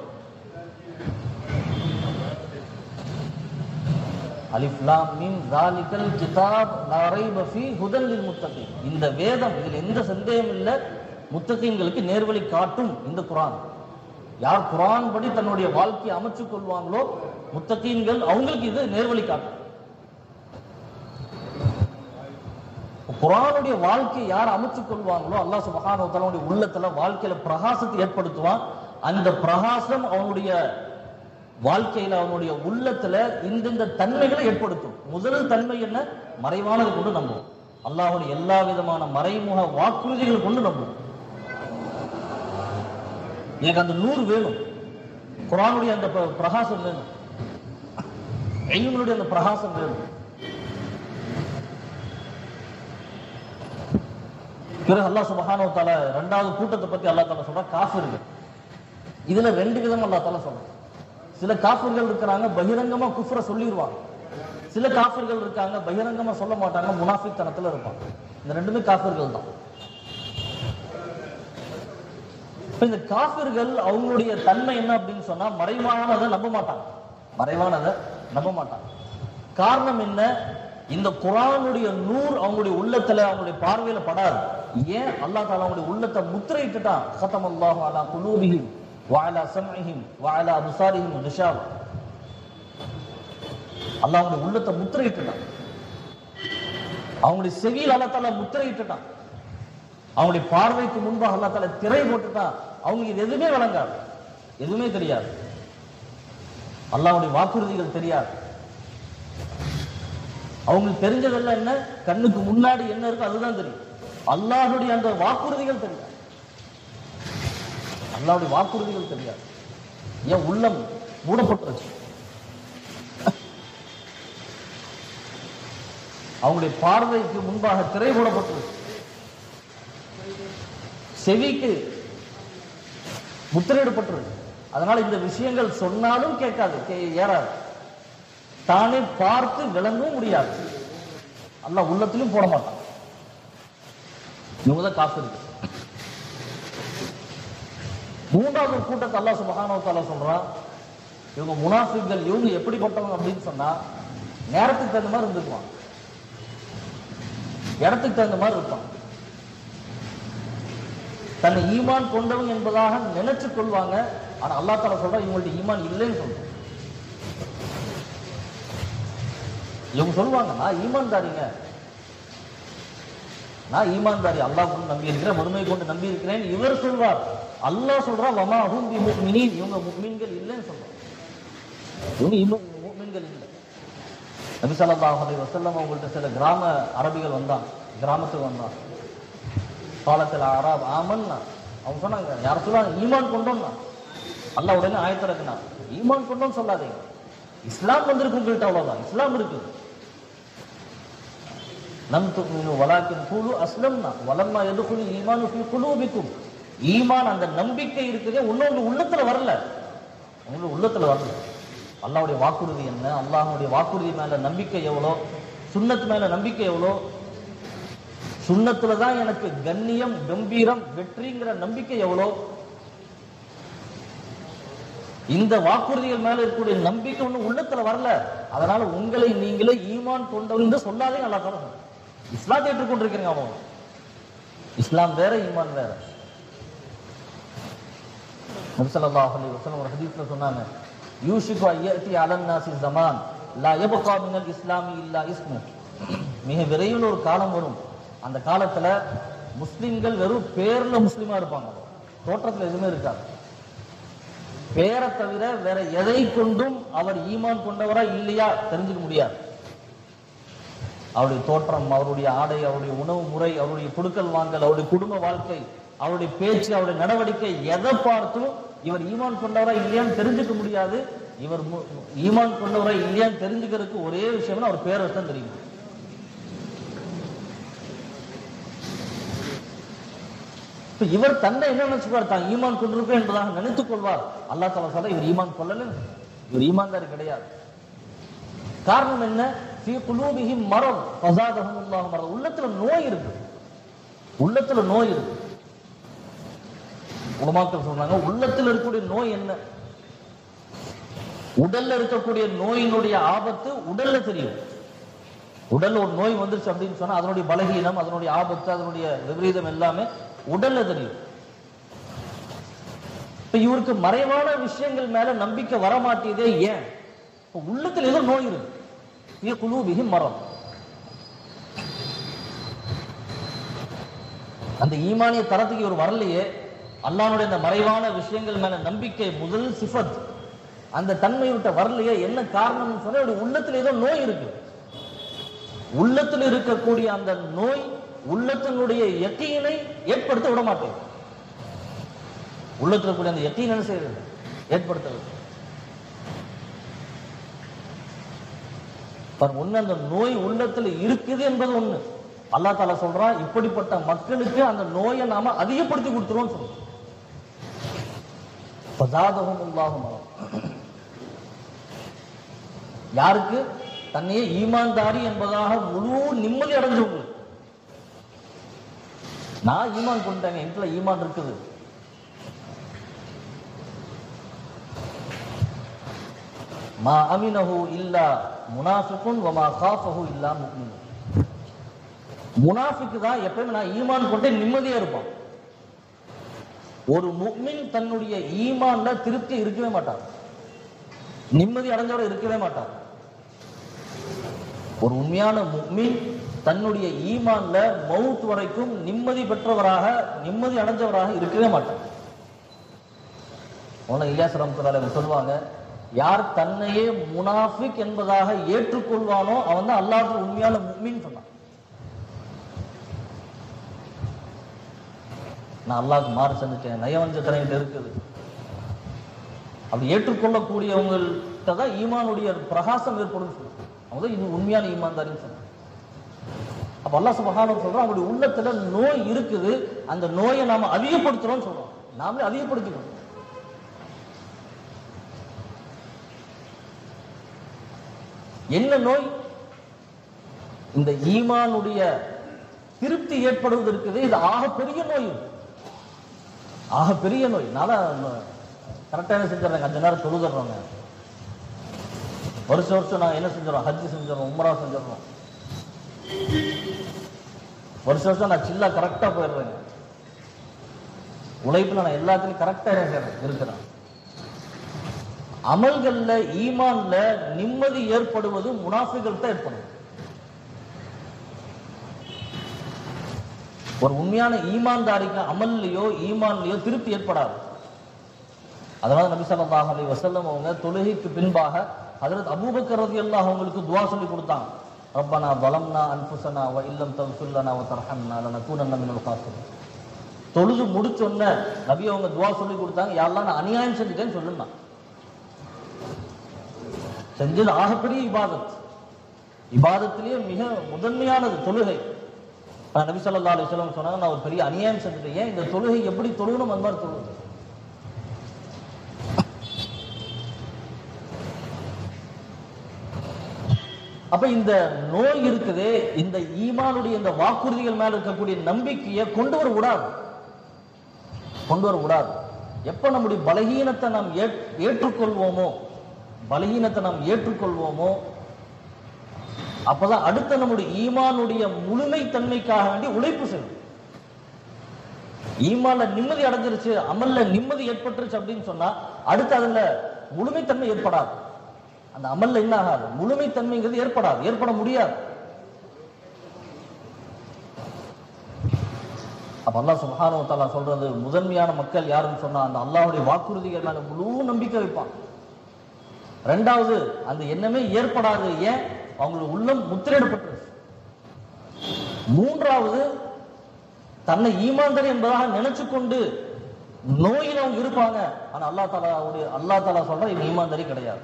அலிஃப் லாம் மீம் ஜாலிகல் கிதாப் லா ரைப ஃபீ ஹுதல் லில் முத்தகீன் இந்த வேதம் இதில் எந்த சந்தேகம் இல்லை முத்தகீன்களுக்கு நேர்வழி காட்டும் இந்த குரான் யார் குரான் படி தன்னுடைய வாழ்க்கையை அமைச்சுக் கொள்வாங்களோ முத்தகீன்கள் அவங்களுக்கு இது நேர்வழி காட்டும் குரானுடைய வாழ்க்கையை யார் அமைச்சுக் கொள்வாங்களோ அல்லாஹ் சுபஹானஹு வ தஆலாவுடைய உள்ளத்துல வாழ்க்கையில பிரகாசத்தை ஏற்படுத்துவான் அந்த பிரகாசம் அவனுடைய வாழ்க்கையில அவனுடைய உள்ளத்துல இந்தந்த தன்மைகளை ஏற்படுத்தும் முதல் தன்மை என்ன மறைவானது கொண்டு நம்புவோம் அல்லாஹ்வுடைய எல்லா விதமான மறைமுக வாக்குறுதிகள் கொண்டு நம்புவோம் எனக்கு அந்த நூறு வேணும் குரானுடைய அந்த பிர- பிரகாசம் வேணும் எய்வனுடைய அந்த பிரகாசம் வேணும் பிறகு அல்லாஹ் சுபஹானஹு வ தஆலா ரெண்டாவது கூட்டத்தை பத்தி அல்லாஹ் தஆலா சொல்றா காஃபிர்கள் இதுல ரெண்டு விதம் அல்லாஹ் தஆலா சொல்றான் சில காஃபிர்கள் இருக்கிறாங்க பகிரங்கமா குஃப்ர சொல்லிடுவாங்க சில காஃபிர்கள் இருக்காங்க பகிரங்கமா சொல்ல மாட்டாங்க முனாஃபிக் தனத்துல இருப்பாங்க இந்த ரெண்டுமே காஃபிர்கள் தான் இப்ப இந்த காஃபிர்கள் அவங்களுடைய தன்மை என்ன அப்படின்னு சொன்னா மறைவானதை நம்ப மாட்டாங்க மறைவானதை நம்ப மாட்டாங்க காரணம் என்ன இந்த குரானுடைய நூறு அவங்களுடைய உள்ளத்துல அவங்களுடைய பார்வையில படாது ஏன் அல்லாஹ் தாலா அவங்களுடைய உள்ளத்தை முத்திரையிட்டுட்டான் சத்தம் அல்லாஹ் அலா குலூபிஹிம் வஅலா சம்இஹிம் வஅலா அப்சாரிஹிம் கிஷாவ் அல்லாஹ் அவங்களுடைய உள்ளத்தை முத்திரையிட்டுட்டான் அவங்களுடைய செவியில் அல்லாஹ் தாலா முத்திரையிட்டுட்டான் அவங்களுடைய பார்வைக்கு முன்பாக அல்லாஹ் தாலா திரை போட்டுட்டான் அவங்களுக்கு இது எதுவுமே வழங்காது எதுவுமே தெரியாது அல்லாஹ்வுடைய வாக்குறுதிகள் தெரியாது அவங்களுக்கு தெரிஞ்சதெல்லாம் என்ன கண்ணுக்கு முன்னாடி என்ன இருக்கோ அதுதான் தெரியும் அல்லாஹ்வுடைய அந்த வாக்குறுதிகள் தெரியாது அல்லாஹ்வுடைய வாக்குறுதிகள் தெரியாது ஏன் உள்ளம் மூடப்பட்டுருச்சு அவங்களுடைய பார்வைக்கு முன்பாக திரை போடப்பட்டுருச்சு செவிக்கு முத்திரையிடப்பட்டிருக்கு அதனால இந்த விஷயங்கள் சொன்னாலும் கேட்காது கே- ஏறாது தானே பார்த்து விளங்கவும் முடியாது அல்லாஹ் உள்ளத்திலும் போட மாட்டான் இவங்க தான் காசு இருக்கு மூன்றாவது ஒரு கூட்டத்தை அல்லாஹ் சுபஹானஹு வ தஆலா சொல்றான் இவங்க முனாஃபிக்கள் இவங்க எப்படிப்பட்டவங்க அப்படின்னு சொன்னா நேரத்துக்கு தகுந்த மாதிரி இருந்துக்குவான் இடத்துக்கு தகுந்த மாதிரி இருப்பான் தன்னை ஈமான் கொண்டவங்க என்பதாக நினைச்சு கொள்வாங்க ஆனா அல்லாஹ் தாலா சொல்றா இவங்கள்ட்ட ஈமான் இல்லைன்னு சொல்றான் இவங்க சொல்லுவாங்க நான் ஈமான்தாரிங்க நான் ஈமான்தாரி அல்லாஹ் கொண்டு நம்பி இருக்கிறேன் மறுமை கொண்டு நம்பி இருக்கிறேன் இவர் சொல்வார் அல்லாஹ் சொல்றா வமா ஹும் பி முஃமினீன் இவங்க முஃமின்கள் இல்லைன்னு சொல்றான் இவங்க இன்னும் முஃமின்கள் இல்லை நபி ஸல்லல்லாஹு அலைஹி வஸல்லம் அவங்கள்ட்ட சில கிராம அரபிகள் வந்தான் கிராமத்துக்கு வந்தான் காலத்தில் அராப் ஆமன்னா அவங்க சொன்னாங்க யார் சொல்லுவாங்க ஈமான் கொண்டோம்னா அல்லாஹ் உடனே ஆயத்திறக்குனா ஈமான் கொண்டோம்னு சொல்லாதீங்க இஸ்லாம் வந்திருக்கு உங்கள்கிட்ட அவ்வளவுதான் இஸ்லாம் இருக்கு லம் துமினு வலாக்கின் குழு அஸ்லம்னா வலம்மா எதுக்குழு ஈமானு ஃபீ குலூபிக்கும் ஈமான் அந்த நம்பிக்கை இருக்குதே இன்னும் உங்க உள்ளத்துல வரல உங்களுக்கு உள்ளத்துல வரல அல்லாஹ்வுடைய வாக்குறுதி என்ன அல்லாஹ்வுடைய வாக்குறுதி மேல நம்பிக்கை எவ்வளோ சுன்னத்து மேல நம்பிக்கை எவ்வளோ சுண்ணத்துல தான் எனக்கு கண்ணியம் கம்பீரம் வெற்றிங்கிற நம்பிக்கை எவ்வளோ இந்த வாக்குறுதிகள் மேல இருக்கக்கூடிய நம்பிக்கை ஒண்ணு உள்ளத்துல வரல அதனால உங்களை நீங்களே ஈமான் கொண்டவங்க சொல்லாதே நல்லா தரணும் இஸ்லாத்தை ஏற்றுக்கொண்டிருக்கிறீங்க அவன் இஸ்லாம் வேற ஈமான் வேற நபி ஸல்லல்லாஹு அலைஹி வஸல்லம் ஒரு ஹதீஸ்ல சொன்னாங்க யூஷிகு அய்யதி அலன் நாசி ஜமான் லா யபகா மினல் இஸ்லாமி இல்லா இஸ்மு மிக விரைவில் ஒரு காலம் வரும் அந்த காலத்துல முஸ்லிம்கள் வெறும் பேர்ல முஸ்லிமா இருப்பாங்க தோற்றத்துல எதுவுமே இருக்காது பேரை தவிர வேற எதை கொண்டும் அவர் ஈமான் கொண்டவரா இல்லையா தெரிஞ்சுக்க முடியாது அவருடைய தோற்றம் அவருடைய ஆடை அவருடைய உணவு முறை அவருடைய கொடுக்கல் வாங்கல் அவருடைய குடும்ப வாழ்க்கை அவருடைய பேச்சு அவருடைய நடவடிக்கை எதை பார்த்தும் இவர் ஈமான் கொண்டவரா இல்லையான்னு தெரிஞ்சுக்க முடியாது இவர் மு- ஈமான் கொண்டவரா இல்லையான்னு தெரிஞ்சுக்கிறதுக்கு ஒரே விஷயம்னா அவர் பேரை தான் தெரியும் இப்ப இவர் தன்னை என்ன நினைச்சுப்பார் தான் ஈமான் கொண்டிருப்பேன் என்பதாக நினைத்துக் கொள்வார் அல்லாஹ் தாலா சொல்ல இவர் ஈமான் கொள்ளல இவர் ஈமான்தாரி கிடையாது காரணம் என்ன ஃபீ குலூபிஹிம் மரம் ஃபஸாதஹும் அல்லாஹ் மரம் உள்ளத்துல நோய் இருக்கு உள்ளத்துல நோய் இருக்கு உலமாக்கள் சொல்றாங்க உள்ளத்துல இருக்கக்கூடிய நோய் என்ன உடல்ல இருக்கக்கூடிய நோயினுடைய ஆபத்து உடல்ல தெரியும் உடல்ல ஒரு நோய் வந்துருச்சு அப்படின்னு சொன்னா அதனுடைய பலகீனம் அதனுடைய ஆபத்து அதனுடைய விபரீதம் எல்லாமே உடல்ல தெரியும் இப்ப இவருக்கு மறைவான விஷயங்கள் மேல நம்பிக்கை வர மாட்டேதே ஏன் இப்ப உள்ளத்துல ஏதோ நோய் இருக்கு ஃபீ குலூபிஹிம் மரம் அந்த ஈமானிய தரத்துக்கு இவர் வரலையே அல்லாஹ்வுடைய அந்த மறைவான விஷயங்கள் மேல நம்பிக்கை முதல் சிஃபத் அந்த தன்மை விட்ட வரலையே என்ன காரணம்னு சொன்னா இவருடைய உள்ளத்துல ஏதோ நோய் இருக்கு உள்ளத்தில் இருக்கக்கூடிய அந்த நோய் உள்ளத்தினுடைய யக்கீனை ஏற்படுத்த விட மாட்டேன் உள்ளத்தில் இருக்கக்கூடிய அந்த யக்கீன் என்ன செய்யறது ஏற்படுத்துறது பாருங்க, ஒண்ணு அந்த நோய் உள்ளத்துல இருக்குது என்பது ஒண்ணு அல்லா தாலா சொல்றான் இப்படிப்பட்ட மக்களுக்கு அந்த நோயை நாம அதிகப்படுத்தி கொடுத்துருவோம் சொல்றோம் ஃபஸாதஹும் அல்லாஹு மரம். யாருக்கு தன்னையே ஈமான்தாரி என்பதாக முழு நிம்மதி அடைஞ்சவங்க நான் ஈமான் கொண்டேங்க என்கிட்ட ஈமான் இருக்குது மா அமினஹு இல்லா முனாஃபிகுன் வமா காஃபஹு இல்லா முஃமின் முனாஃபிக்கு தான் எப்பயுமே நான் ஈமான் கொண்டே நிம்மதியா இருப்பான் ஒரு முஃமின் தன்னுடைய ஈமான்ல திருப்தி இருக்கவே மாட்டான் நிம்மதி அடைஞ்சவரை இருக்கவே மாட்டான் ஒரு உண்மையான முஃமின் தன்னுடைய ஈமான்ல மவுத் வரைக்கும் நிம்மதி பெற்றவராக நிம்மதி அடைஞ்சவராக இருக்கவே மாட்டான் உன இலியாஸ் ரஹ்மத்துல்லாஹி சொல்லுவாங்க யார் தன்னையே முனாஃபிக் என்பதாக ஏற்றுக்கொள்வானோ அவன் தான் அல்லாஹ் உண்மையான முஃமின் சொன்னான் நான் அல்லாஹ்க்கு மாறு செஞ்சுட்டேன் நயவஞ்சத்தனம் என்கிட்ட இருக்குது அப்படி ஏற்றுக்கொள்ளக்கூடியவங்கள்ட்ட தான் ஈமானுடைய பிரகாசம் ஏற்படும் சொல்லுவாங்க அவங்க தான் இது உண்மையான ஈமான்தாரின்னு சொன்னாங்க அப்ப அல்லாஹ் சுபஹானஹு சொல்றான் அவங்களுடைய உள்ளத்துல நோய் இருக்குது அந்த நோயை நாம அதிகப்படுத்துறோம்னு சொல்றோம் நாமளே அதிகப்படுத்திக்கணும் என்ன நோய் இந்த ஈமானுடைய திருப்தி ஏற்படுவது இருக்குது இது ஆகப்பெரிய நோய் இது. ஆகப்பெரிய நோய் நான் கரெக்டாக என்ன செஞ்சிடறேங்க அஞ்சு நேரம் தொழுதுறோங்க வருஷம் வருஷம் நான் என்ன செஞ்சிடறோம் ஹஜ் செஞ்சிடறோம் உம்ரா செஞ்சிடறோம் வருஷம் வருஷம் நான் சில்லா கரெக்டாக போயிடுறேங்க உழைப்புல நான் எல்லாத்துலயும் கரெக்டா இருக்கிறேன் இருக்கிறேன் அமல்கள்ல ஈமான்ல நிம்மதி ஏற்படுவது முனாஃபிகள் தான் ஏற்படும் ஒரு உண்மையான ஈமான்தாரிக்கு அமல்லையோ ஈமான்லயோ திருப்தி ஏற்படாது அதனால நபி ஸல்லல்லாஹு அலைஹி வஸல்லம் அவங்க தொழுகைக்கு பின்பாக ஹஜரத் அபூபக்கர் ரலியல்லாஹு அவங்களுக்கு துஆ சொல்லி கொடுத்தாங்க ரப்பனா ظلمنا அன்ஃபுஸனா வ இல்லம் தக்ஃபிர் லனா வ தர்ஹம்னா லனகூனன்ன மினல் காசிரின் தொழுது முடிச்சொன்ன நபி அவங்க துஆ சொல்லி கொடுத்தாங்க யாரெல்லாம் நான் அநியாயம் செஞ்சுட்டேன்னு சொல்லுங்க செஞ்சது ஆகப்பெரிய இபாதத் இபாதத்திலேயே மிக முதன்மையானது தொழுகை ஆனா நபி ஸல்லல்லாஹு அலைஹி வஸல்லம் சொன்னாங்க நான் ஒரு பெரிய அநியாயம் செஞ்சுட்டேன் ஏன் இந்த தொழுகை எப்படி தொழுகணும் அந்த மாதிரி தொழுது அப்ப இந்த நோய் இருக்குதே இந்த ஈமானுடைய இந்த வாக்குறுதிகள் மேல இருக்கக்கூடிய நம்பிக்கையை கொண்டு வர விடாது கொண்டு வர விடாது எப்ப நம்முடைய பலகீனத்தை நாம் ஏற்- ஏற்றுக்கொள்வோமோ பலகீனத்தை நாம் ஏற்றுக்கொள்வோமோ அப்பதான் அடுத்த நம்முடைய ஈமானுடைய முழுமை தன்மைக்காக வேண்டி உழைப்பு செய்யும் ஈமான்ல நிம்மதி அடைஞ்சிருச்சு அமல்ல நிம்மதி ஏற்பட்டுருச்சு அப்படின்னு சொன்னா அடுத்து அதுல முழுமைத்தன்மை ஏற்படாது அந்த அமல்ல என்ன ஆகாது முழுமைத்தன்மைங்கிறது ஏற்படாது ஏற்பட முடியாது அப்ப அல்லாஹ் சுப்ஹானஹு வ தஆலா சொல்றது முதன்மையான மக்கள் யாருன்னு சொன்னா அந்த அல்லாஹ்வுடைய வாக்குறுதிகள் மேல முழு நம்பிக்கை வைப்பான் ரெண்டாவது அந்த எண்ணமே ஏற்படாது ஏன் அவங்களுடைய உள்ளம் முத்திரையிடப்பட்டிருச்சு மூன்றாவது தன்னை ஈமான்தர் என்பதாக நினைச்சு கொண்டு நோயில் அவங்க இருப்பாங்க ஆனா அல்லா தாலாவுடைய அல்லா தாலா சொல்ற இது ஈமான்தரி கிடையாது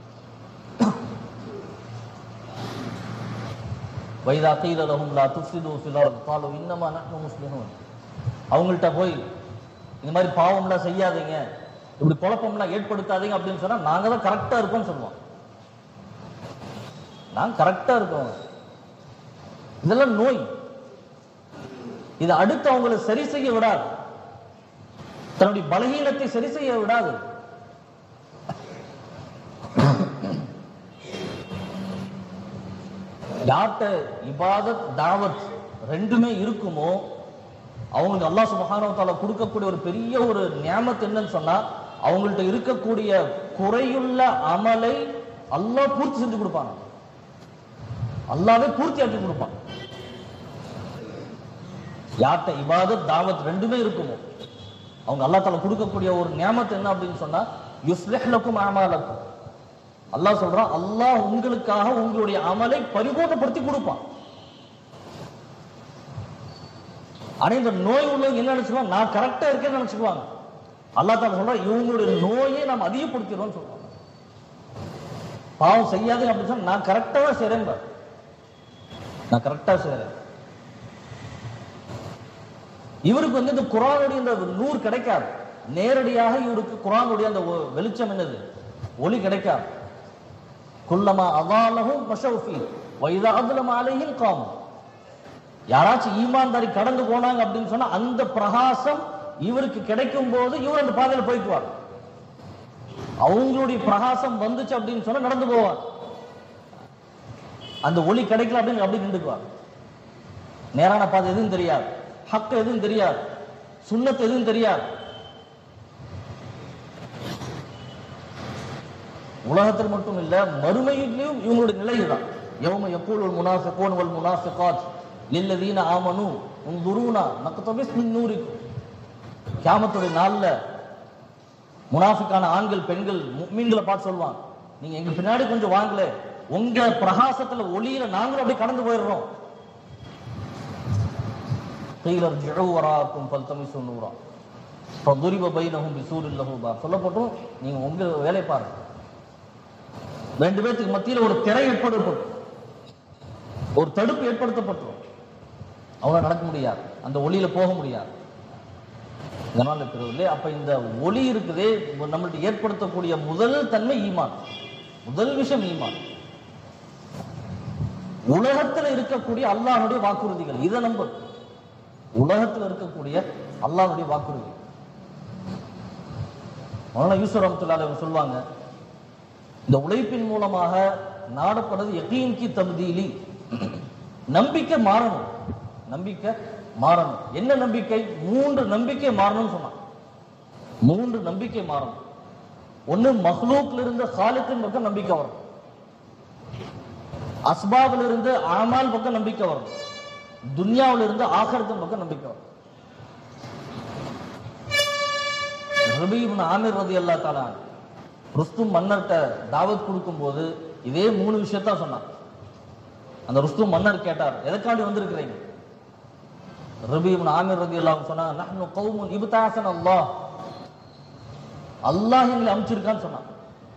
வைதா கீல லஹும் லா துஃப்சிது ஃபில் அர்த் காலு இன்னமா நஹ்னு முஸ்லிமூன் அவங்கள்ட்ட போய் இந்த மாதிரி பாவம்லாம் செய்யாதீங்க இப்படி குழப்பம்லாம் ஏற்படுத்தாதீங்க அப்படின்னு சொன்னா நாங்க தான் கரெக்டா இருப்போம்னு சொல்லுவோம் நான் கரெக்டா இருக்கோம் இதெல்லாம் நோய் இது அடுத்து அவங்களை சரி செய்ய விடாது தன்னுடைய பலகீனத்தை சரி செய்ய விடாது யார்கிட்ட இபாதத் தாவத் ரெண்டுமே இருக்குமோ அவங்களுக்கு அல்லாஹ் சுபஹானஹு வ தஆலா கொடுக்கக்கூடிய ஒரு பெரிய ஒரு நியாமத் என்னன்னு சொன்னா அவங்கள்ட்ட இருக்கக்கூடிய குறையுள்ள அமலை அல்லாஹ் பூர்த்தி செஞ்சு கொடுப்பாங்க அல்லாவே பூர்த்தி ஆக்கி கொடுப்பான் யார்கிட்ட இபாதத் தாவத் ரெண்டுமே இருக்குமோ அவங்க அல்லா தால கொடுக்கக்கூடிய ஒரு நியாமத் என்ன அப்படின்னு சொன்னா யுஸ்லிஹ் லக்கும் அமாலக்கும் அல்லாஹ் சொல்றான் அல்லாஹ் உங்களுக்காக உங்களுடைய அமலை பரிபூர்ணப்படுத்தி கொடுப்பான் ஆனா இந்த நோய் உள்ளவங்க என்ன நினைச்சுக்குவாங்க நான் கரெக்டா இருக்கேன்னு நினைச்சுக்குவாங்க அல்லாஹ் தால சொல்றான் இவங்களுடைய நோயை நாம் அதிகப்படுத்திடுவோம்னு சொல்றாங்க பாவம் செய்யாதீங்க அப்படின்னு சொன்னா நான் கரெக்டா தான் செய்றேன் பாரு. நான் கரெக்டா செய்றேன் இவருக்கு வந்து இந்த குரானுடைய இந்த நூறு கிடைக்காது நேரடியாக இவருக்கு குரானுடைய அந்த ஒ- வெளிச்சம் என்னது ஒளி கிடைக்காது குல்லமா அதாலகும் மஷௌஃபி வைதா அதுலம் அலையும் காமும் யாராச்சும் ஈமான்தாரி கடந்து போனாங்க அப்படின்னு சொன்னா அந்த பிரகாசம் இவருக்கு கிடைக்கும் போது இவர் அந்த பாதையில போய்க்குவார் அவங்களுடைய பிரகாசம் வந்துச்சு அப்படின்னு சொன்னா நடந்து போவார் அந்த ஒளி கிடைக்கல அப்படின்னு அப்படி நின்றுக்குவார் நேரான பாதை எதுவும் தெரியாது ஹக்கு எதுவும் தெரியாது சுன்னத் எதுவும் தெரியாது உலகத்தில் மட்டும் இல்ல மறுமையிலும் இவங்களுடைய நிலை இதுதான் யௌம யக்கூல் முனாஃபிகூன் வல் முனாஃபிகாத் லில்லதீன ஆமனு உன்துரூனா நக்தபிஸ் மின் நூரிக்கும் கியாமத்துடைய நாள்ல முனாஃபிக்கான ஆண்கள் பெண்கள் முக்மீன்களை பார்த்து சொல்லுவாங்க நீங்க எங்க பின்னாடி கொஞ்சம் வாங்கல உங்க பிரகாசத்துல ஒளியில நாங்களும் அப்படியே கடந்து போயிடுறோம் قيل ارجعوا وراءكم فالتمسوا نورا فضرب بينهم بسور له باب சொல்லப்பட்டும் நீங்க உங்க வேலை பாருங்க ரெண்டு பேத்துக்கு மத்தியில ஒரு திரை ஏற்படுத்தப்படும் ஒரு தடுப்பு ஏற்படுத்தப்பட்டுரும் அவங்க நடக்க முடியாது அந்த ஒளியில போக முடியாது இதனால இருக்கிறவர்களே அப்ப இந்த ஒளி இருக்குதே நம்மள்ட்ட ஏற்படுத்தக்கூடிய முதல் தன்மை ஈமான் முதல் விஷயம் ஈமான் உலகத்துல இருக்கக்கூடிய அல்லாஹ்வுடைய வாக்குறுதிகள் இதை நம்ப உலகத்துல இருக்கக்கூடிய அல்லாஹ்வுடைய வாக்குறுதி மௌலானா யூசுப் ரஹ்மத்துல்லாஹி அலைஹி சொல்லுவாங்க இந்த உழைப்பின் மூலமாக நாடப்படுறது யகீன் கி தப்தீலி நம்பிக்கை மாறணும் நம்பிக்கை மாறணும் என்ன நம்பிக்கை மூன்று நம்பிக்கை மாறணும்னு சொன்னான் மூன்று நம்பிக்கை மாறணும் ஒண்ணு மஹ்லூக்ல இருந்து சாலித்தின் பக்கம் நம்பிக்கை வரும் அஸ்பாபில் இருந்து அமால் பக்கம் நம்பிக்கை வரும் துன்யாவில் இருந்து ஆகரத்தின் பக்கம் நம்பிக்கை வரும் ரபி இப்னு ஆமிர் ரதி அல்லா தாலா ருஸ்தும் மன்னர்கிட்ட தாவத் கொடுக்கும்போது இதே மூணு விஷயத்தான் சொன்னான் அந்த ருஸ்தும் மன்னர் கேட்டார் எதற்காண்டி வந்திருக்கிறீங்க ரபி இப்னு ஆமிர் ரதி அல்லாஹ் சொன்னாங்க நஹ்னு கௌமுன் இப்தாசன் அல்லாஹ் அல்லாஹ் எங்களை அமைச்சிருக்கான்னு சொன்னான்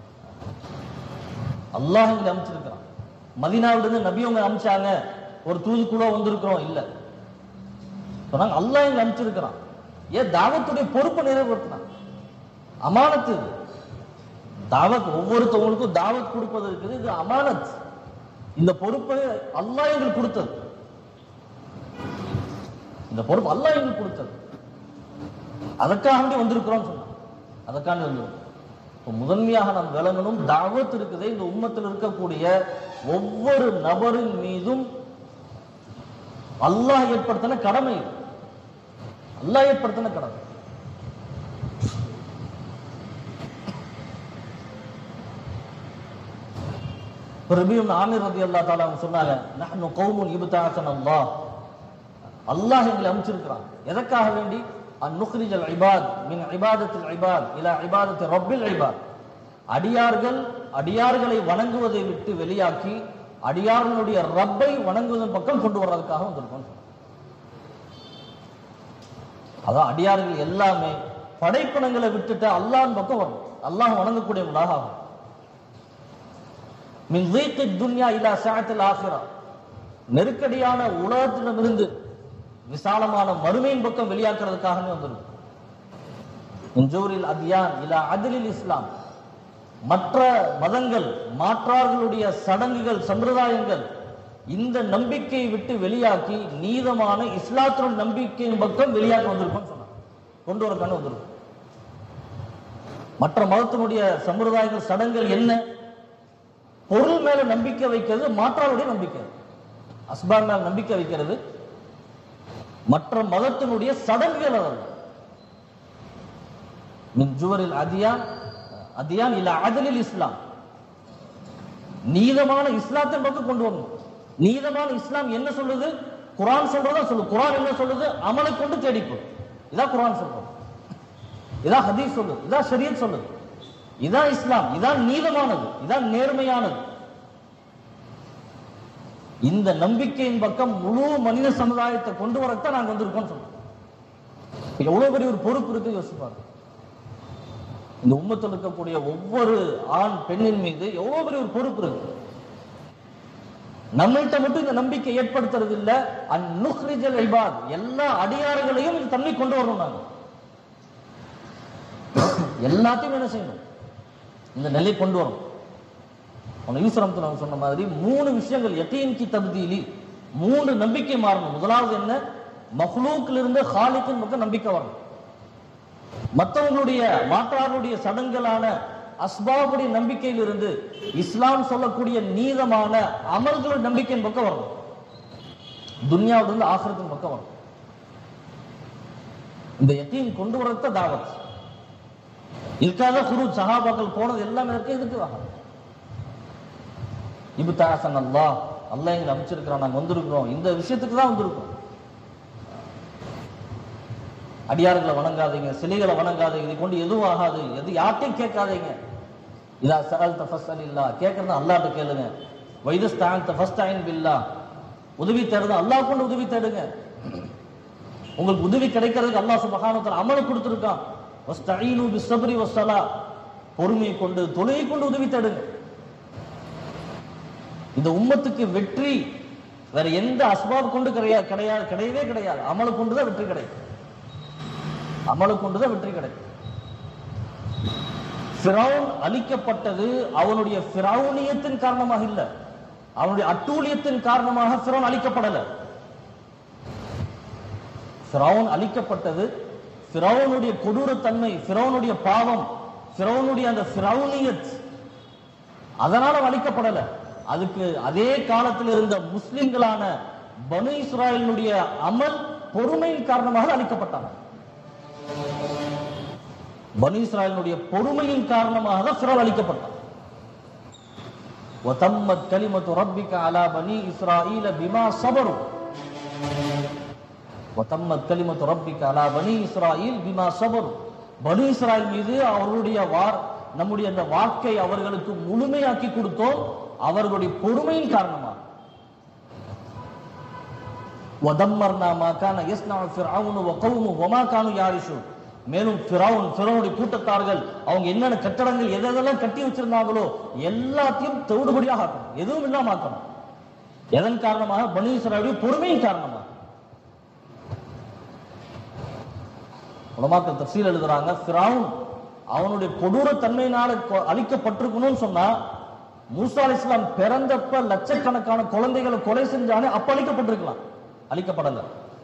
அல்லாஹ் எங்களை அமைச்சிருக்கிறான் மதீனாவிலிருந்து நபி அவங்க அமிச்சாங்க ஒரு தூதுக்குள்ள வந்திருக்கிறோம் இல்ல சொன்னாங்க அல்லாஹ் எங்களை அனுப்பிச்சிருக்கிறான் ஏன் தாவத்துடைய பொறுப்பை நிறைவேற்றினான் அமானத்து இது. தாவத் ஒவ்வொருத்தவங்களுக்கும் தாவத் கொடுப்பது இருக்குது இது அமானத் இந்த பொறுப்பை அல்லாஹ் எங்களுக்கு கொடுத்தது இந்த பொறுப்பு அல்லாஹ் எங்களுக்கு கொடுத்தது அதற்காக வந்திருக்கிறோம் சொன்னான் அதற்காண்டி வந்திருக்கோம் இப்போ முதன்மையாக நாம் விளங்கணும் தாவத் இருக்குதே இந்த உம்மத்தில் இருக்கக்கூடிய ஒவ்வொரு நபரின் மீதும் அல்லாஹ் ஏற்படுத்தின கடமை இது. அல்லாஹ் ஏற்படுத்தின கடமை ரபியும் ஆமீர் ரதி அல்லா தாலா அவங்க சொன்னாங்க நஹ்னு கௌமுன் இப்தாசன் அல்லாஹ் அல்லாஹ் எங்களை அமைச்சிருக்கிறான் எதற்காக வேண்டி அன் நுக்ரிஜல் இபாத் மின் இபாதத்தில் இபாத் இலா இபாதத்தில் ரப்பில் இபாத் அடியார்கள் அடியார்களை வணங்குவதை விட்டு வெளியாக்கி அடியார்களுடைய ரப்பை வணங்குவதன் பக்கம் கொண்டு வர்றதுக்காக வந்திருக்கோம் அதான் அடியார்கள் எல்லாமே படைப்பினங்களை விட்டுட்டு அல்லாஹ் பக்கம் வரும் அல்லாஹ் வணங்கக்கூடியவங்களாக ஆகும் மின் வீட்டு துன்யா இல்லா சாத்தில் ஆசிரா நெருக்கடியான உலகத்திடமிருந்து விசாலமான மறுமையின் பக்கம் வெளியாக்குறதுக்காகவே வந்துடும் இன்ஜூரில் அத்யான் இல்லா அதிலில் இஸ்லாம் மற்ற மதங்கள் மாற்றார்களுடைய சடங்குகள் சம்பிரதாயங்கள் இந்த நம்பிக்கையை விட்டு வெளியாக்கி நீதமான இஸ்லாத்தினுடைய நம்பிக்கையின் பக்கம் வெளியாக்க வந்திருக்கும் சொன்னார் கொண்டு வரக்கான வந்திருக்கும் மற்ற மதத்தினுடைய சம்பிரதாயங்கள் சடங்குகள் என்ன பொருள் மேல நம்பிக்கை வைக்கிறது மாற்றாருடைய நம்பிக்கை அஸ்பான் மேல நம்பிக்கை வைக்கிறது மற்ற மதத்தினுடைய சடங்குகள் அதல்ல மின் ஜுவரில் அதியான் அதியான் இல்ல அதலில் இஸ்லாம் நீதமான இஸ்லாத்தின் பக்கம் கொண்டு வரணும் நீதமான இஸ்லாம் என்ன சொல்லுது குரான் சொல்றதா சொல்லு குரான் என்ன சொல்லுது அமலை கொண்டு தேடிப்போம் இதான் குரான் சொல்றது இதான் ஹதீஸ் சொல்லுது இதான் ஷரியத் சொல்லுது இதான் இஸ்லாம் இதான் நீதமானது இதான் நேர்மையானது இந்த நம்பிக்கையின் பக்கம் முழு மனித சமுதாயத்தை கொண்டு வரத்தான் நாங்க வந்திருக்கோம் சொல்றோம் எவ்வளவு பெரிய ஒரு பொறுப்பு இருக்கு யோசிப்பாரு இந்த உம்மத்தில் இருக்கக்கூடிய ஒவ்வொரு ஆண் பெண்ணின் மீது எவ்வளவு பெரிய ஒரு பொறுப்பு இருக்கு நம்மள்கிட்ட மட்டும் இந்த நம்பிக்கை ஏற்படுத்துறது இல்ல அந்நுஹ்ரிஜல் இபாத் எல்லா அடியார்களையும் இந்த தன்மை கொண்டு வரணும் நாங்க எல்லாத்தையும் என்ன செய்யணும் இந்த நிலை கொண்டு வரும் அவன் யூசரம்த்து நம்ம சொன்ன மாதிரி மூணு விஷயங்கள் எத்தையின் கி தப்தீலி மூன்று நம்பிக்கை மாறணும் முதலாவது என்ன மஹ்லூக்கில் இருந்து ஹாலிக்கின் பக்கம் நம்பிக்கை வரணும் மற்றவங்களுடைய மாற்றாருடைய சடங்குகளான அஸ்பாபுடைய நம்பிக்கையில் இருந்து இஸ்லாம் சொல்லக்கூடிய நீதமான அமல்களுடைய நம்பிக்கையின் பக்கம் வரணும் துன்யாவிலிருந்து இருந்து ஆசிரத்தின் பக்கம் வரணும் இந்த எத்தையும் கொண்டு வரத்த தாவத் இதுக்காக குரு சஹாபாக்கள் போனது எல்லாமே இருக்கு இதுக்கு இபு தாசன் அல்லாஹ் அல்லாஹ் எங்களை அமைச்சிருக்கிறான் நாங்க வந்திருக்கிறோம் இந்த விஷயத்துக்கு தான் வந்திருக்கோம் அடியார்களை வணங்காதீங்க சிலைகளை வணங்காதீங்க இதை கொண்டு எதுவும் ஆகாது எது யார்ட்டையும் கேட்காதீங்க இதா சரல் தஃபஸ்ஸல் இல்லா கேட்கறது அல்லாட்ட கேளுங்க வைதஸ்தான் தஃபஸ்தாயின் பில்லா உதவி தேடுறது அல்லாஹ் கொண்டு உதவி தேடுங்க உங்களுக்கு உதவி கிடைக்கிறதுக்கு அல்லாஹ் சுபஹானத்தில் அமல கொடுத்துருக்கான் வஸ்தஈனு பிஸ்ஸப்ரி வஸ்ஸலா பொறுமை கொண்டு தொழுகை கொண்டு உதவி தேடுங்க இந்த உம்மத்துக்கு வெற்றி வேற எந்த அஸ்பாப் கொண்டு கிடையாது கிடையாது கிடையவே கிடையாது அமலை கொண்டு தான் வெற்றி கிடைக்கும் அமலை கொண்டு தான் வெற்றி கிடைக்கும் ஃபிரௌன் அழிக்கப்பட்டது அவனுடைய ஃபிரௌனியத்தின் காரணமாக இல்ல அவனுடைய அட்டூழியத்தின் காரணமாக ஃபிரௌன் அழிக்கப்படல ஃபிரௌன் அழிக்கப்பட்டது ஃபிரௌனுடைய கொடூரத்தன்மை ஃபிரௌனுடைய பாவம் ஃபிரௌனுடைய அந்த ஃபிரௌனியத் அதனால அவன் அழிக்கப்படல அதுக்கு அதே காலத்தில் இருந்த முஸ்லிம்களான பனு இஸ்ராயலினுடைய அமல் பொறுமையின் காரணமாக அழிக்கப்பட்டாங்க பனு இஸ்ராயலினுடைய பொறுமையின் காரணமாக தான் ஃபிரௌன் அழிக்கப்பட்டான் وتمت كلمة ربك على بني إسرائيل بما صبروا وتمت كلمة ربك على بني إسرائيل بما صبروا பனு இஸ்ராயல் மீது அவர்களுடைய வார் நம்முடைய அந்த வாக்கை அவர்களுக்கு முழுமையாக்கி கொடுத்தோம் அவர்களுடைய பொறுமையின் காரணமாக وَدَمَّرْنَا مَا كَانَ يَصْنَعُ فِرْعَوْنُ وَقَوْمُهُ وَمَا كَانُوا يَعْرِشُونَ மேலும் ஃபிரௌன் ஃபிரௌனுடைய கூட்டத்தார்கள் அவங்க என்னென்ன கட்டடங்கள் எதெல்லாம் கட்டி வச்சிருந்தாங்களோ எல்லாத்தையும் தவிடுபடியாக ஆக்கணும் எதுவும் இல்லாம ஆக்கணும் எதன் காரணமாக பனு இஸ்ராயலுடைய பொறுமையின் காரணமாக உலமாக்கள் தப்சீல் எழுதுறாங்க ஃபிரௌன் அவனுடைய கொடூர தன்மையினால கொ- அழிக்கப்பட்டிருக்கணும்னு சொன்னா மூசா அலி இஸ்லாம் பிறந்தப்ப லட்சக்கணக்கான குழந்தைகளை கொலை செஞ்சானே அப்ப அழிக்கப்பட்டிருக்கலாம் அழிக்கப்படல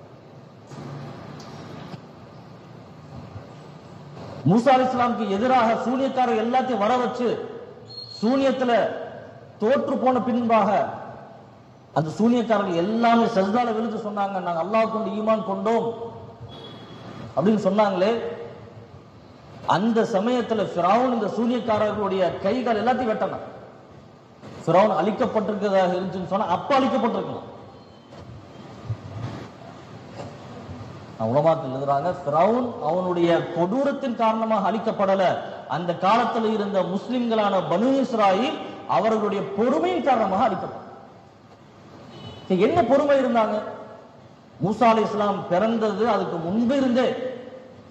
மூசா அலி இஸ்லாமுக்கு எதிராக சூனியக்காரர் எல்லாத்தையும் வர வச்சு சூனியத்துல தோற்று போன பின்பாக அந்த சூனியக்காரர்கள் எல்லாமே சஜ்தால விழுந்து சொன்னாங்க நாங்க அல்லாஹ் கொண்டு ஈமான் கொண்டோம் அப்படின்னு சொன்னாங்களே அந்த சமயத்துல ஃபிரௌன் இந்த சூனியக்காரர்களுடைய கைகள் எல்லாத்தையும் வெட்டணும் ஃபிரௌன் அழிக்கப்பட்டிருக்கிறதாக இருந்துச்சுன்னு சொன்னா அப்ப அழிக்கப்பட்டிருக்கலாம் நான் உலமாத்தில் எழுதுறாங்க ஃபிரௌன் அவனுடைய கொடூரத்தின் காரணமாக அழிக்கப்படல அந்த காலத்துல இருந்த முஸ்லிம்களான பனு இஸ்ராயில் அவர்களுடைய பொறுமையின் காரணமாக அழிக்கப்படும் என்ன பொறுமை இருந்தாங்க மூசா அலி இஸ்லாம் பிறந்தது அதுக்கு முன்பு இருந்தே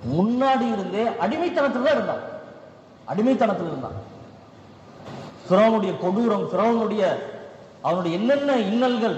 முன்னாடி இருந்தே அடிமைத்தனத்துல தான் இருந்தான் அடிமைத்தனத்தில் இருந்தான் பிறவனுடைய கொடூரம் பிறவனுடைய அவனுடைய என்னென்ன இன்னல்கள்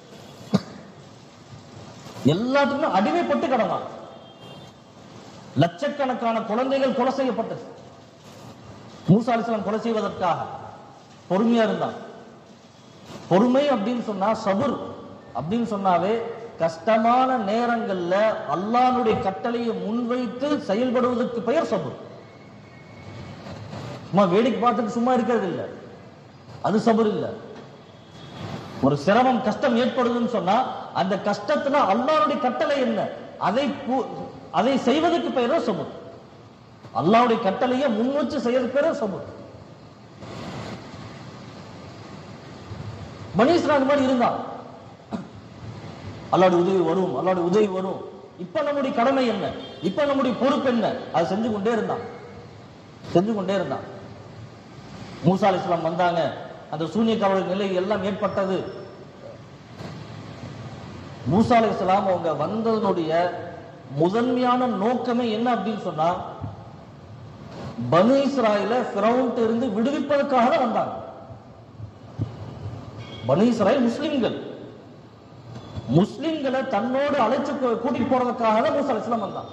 எல்லாத்துக்குமே அடிமைப்பட்டு கிடந்தான் லட்சக்கணக்கான குழந்தைகள் கொலை செய்யப்பட்டது மூசா அலிஸ்லாம் கொலை செய்வதற்காக பொறுமையா இருந்தான் பொறுமை அப்படின்னு சொன்னா சபுர் அப்படின்னு சொன்னாவே கஷ்டமான நேரங்கள்ல அல்லாஹ்வுடைய கட்டளையை முன்வைத்து செயல்படுவதற்கு பெயர் சபுர் சும்மா வேடிக்கை பார்த்துட்டு சும்மா இருக்கிறது இல்ல அது சபுர் இல்ல ஒரு சிரமம் கஷ்டம் ஏற்படுதுன்னு சொன்னா அந்த கஷ்டத்துல அல்லாஹ்வுடைய கட்டளை என்ன அதை பூ- அதை செய்வதற்கு பெயரோ சபுர் அல்லாஹ்வுடைய கட்டளையை முன் வச்சு செய்யறதுக்கு பேரோ சபுர் மனுஷன் அந்த மாதிரி இருந்தான் அல்லாவுடைய உதவி வரும் அல்லாவுடைய உதவி வரும் இப்ப நம்முடைய கடமை என்ன இப்ப நம்முடைய பொறுப்பு என்ன அதை செஞ்சு கொண்டே இருந்தான் செஞ்சு கொண்டே இருந்தான் மூசா அலிஸ்லாம் வந்தாங்க அந்த சூனியக்காவல் நிலை எல்லாம் ஏற்பட்டது மூசா அலிஸ்லாம் அவங்க வந்ததனுடைய முதன்மையான நோக்கமே என்ன அப்படின்னு சொன்னா பனு இஸ்ராயில ஃபிரௌன்ட்ட இருந்து விடுவிப்பதற்காக தான் வந்தாங்க பனு இஸ்ராயல் முஸ்லிம்கள் முஸ்லிம்களை தன்னோடு அழைச்சு கூ- கூட்டிட்டு போறதுக்காக தான் மூசா அலிஸ்லாம் வந்தான்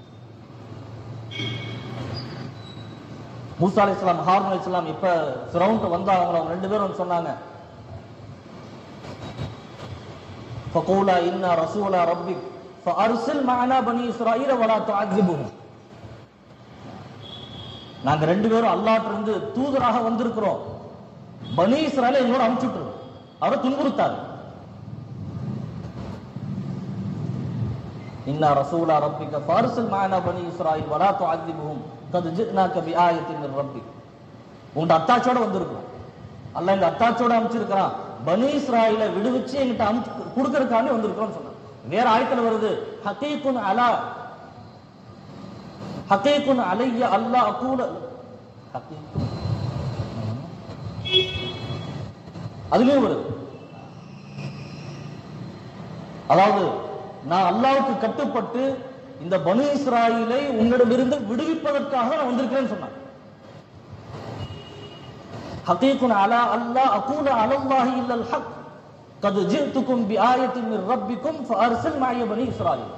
மூசா அலிஸ்லாம் ஹார்ன் அலிஸ்லாம் இப்ப ஃபிரௌன்ட்ட வந்தாங்க அவங்க ரெண்டு பேரும் வந்து சொன்னாங்க فقولا إنا رسول ربك فأرسل معنا بني إسرائيل ولا تعذبهم நாங்க ரெண்டு பேரும் அல்லாஹ்ட்ட இருந்து தூதராக வந்திருக்கிறோம் பனி இஸ்ராயலை எங்களோட அனுப்பிச்சுட்டு அவரை துன்புறுத்தாரு இன்னா ரசூலா ரப்பிக்க ஃபாரிசல் மானா பனி இஸ்ராயில் வரா துஅதிபுஹும் கத் ஜித்னாக பிஆயத்தின் மின் ரப்பிக் உங்க அத்தாச்சோட வந்திருக்கோம் அல்லாஹ் இந்த அத்தாச்சோட அனுப்பிச்சிருக்கிறான் பனி இஸ்ராயில விடுவிச்சு எங்கிட்ட அனுப்பிச்சு கொடுக்கறதுக்காண்டி வந்திருக்கிறோம்னு சொன்னான் வேற ஆயத்துல வருது ஹகீகுன் அலா ஹகீகுன் அலைய அல்லாஹ் அகூல ஹகீகுன் அதுலயும் வருது அதாவது நான் அல்லாஹ்வுக்கு கட்டுப்பட்டு இந்த பனு இஸ்ராயிலை உன்னிடமிருந்து விடுவிப்பதற்காக நான் வந்திருக்கிறேன்னு சொன்னான் ஹகீகுன் அலா அல்லாஹ் அகூல அலல்லாஹி இல்லல் ஹக் கது ஜித்துக்கும் பி ஆயத்தின் மின் ரப்பிக்கும் ஃபஅர்சில் மஅய பனி இஸ்ராயில்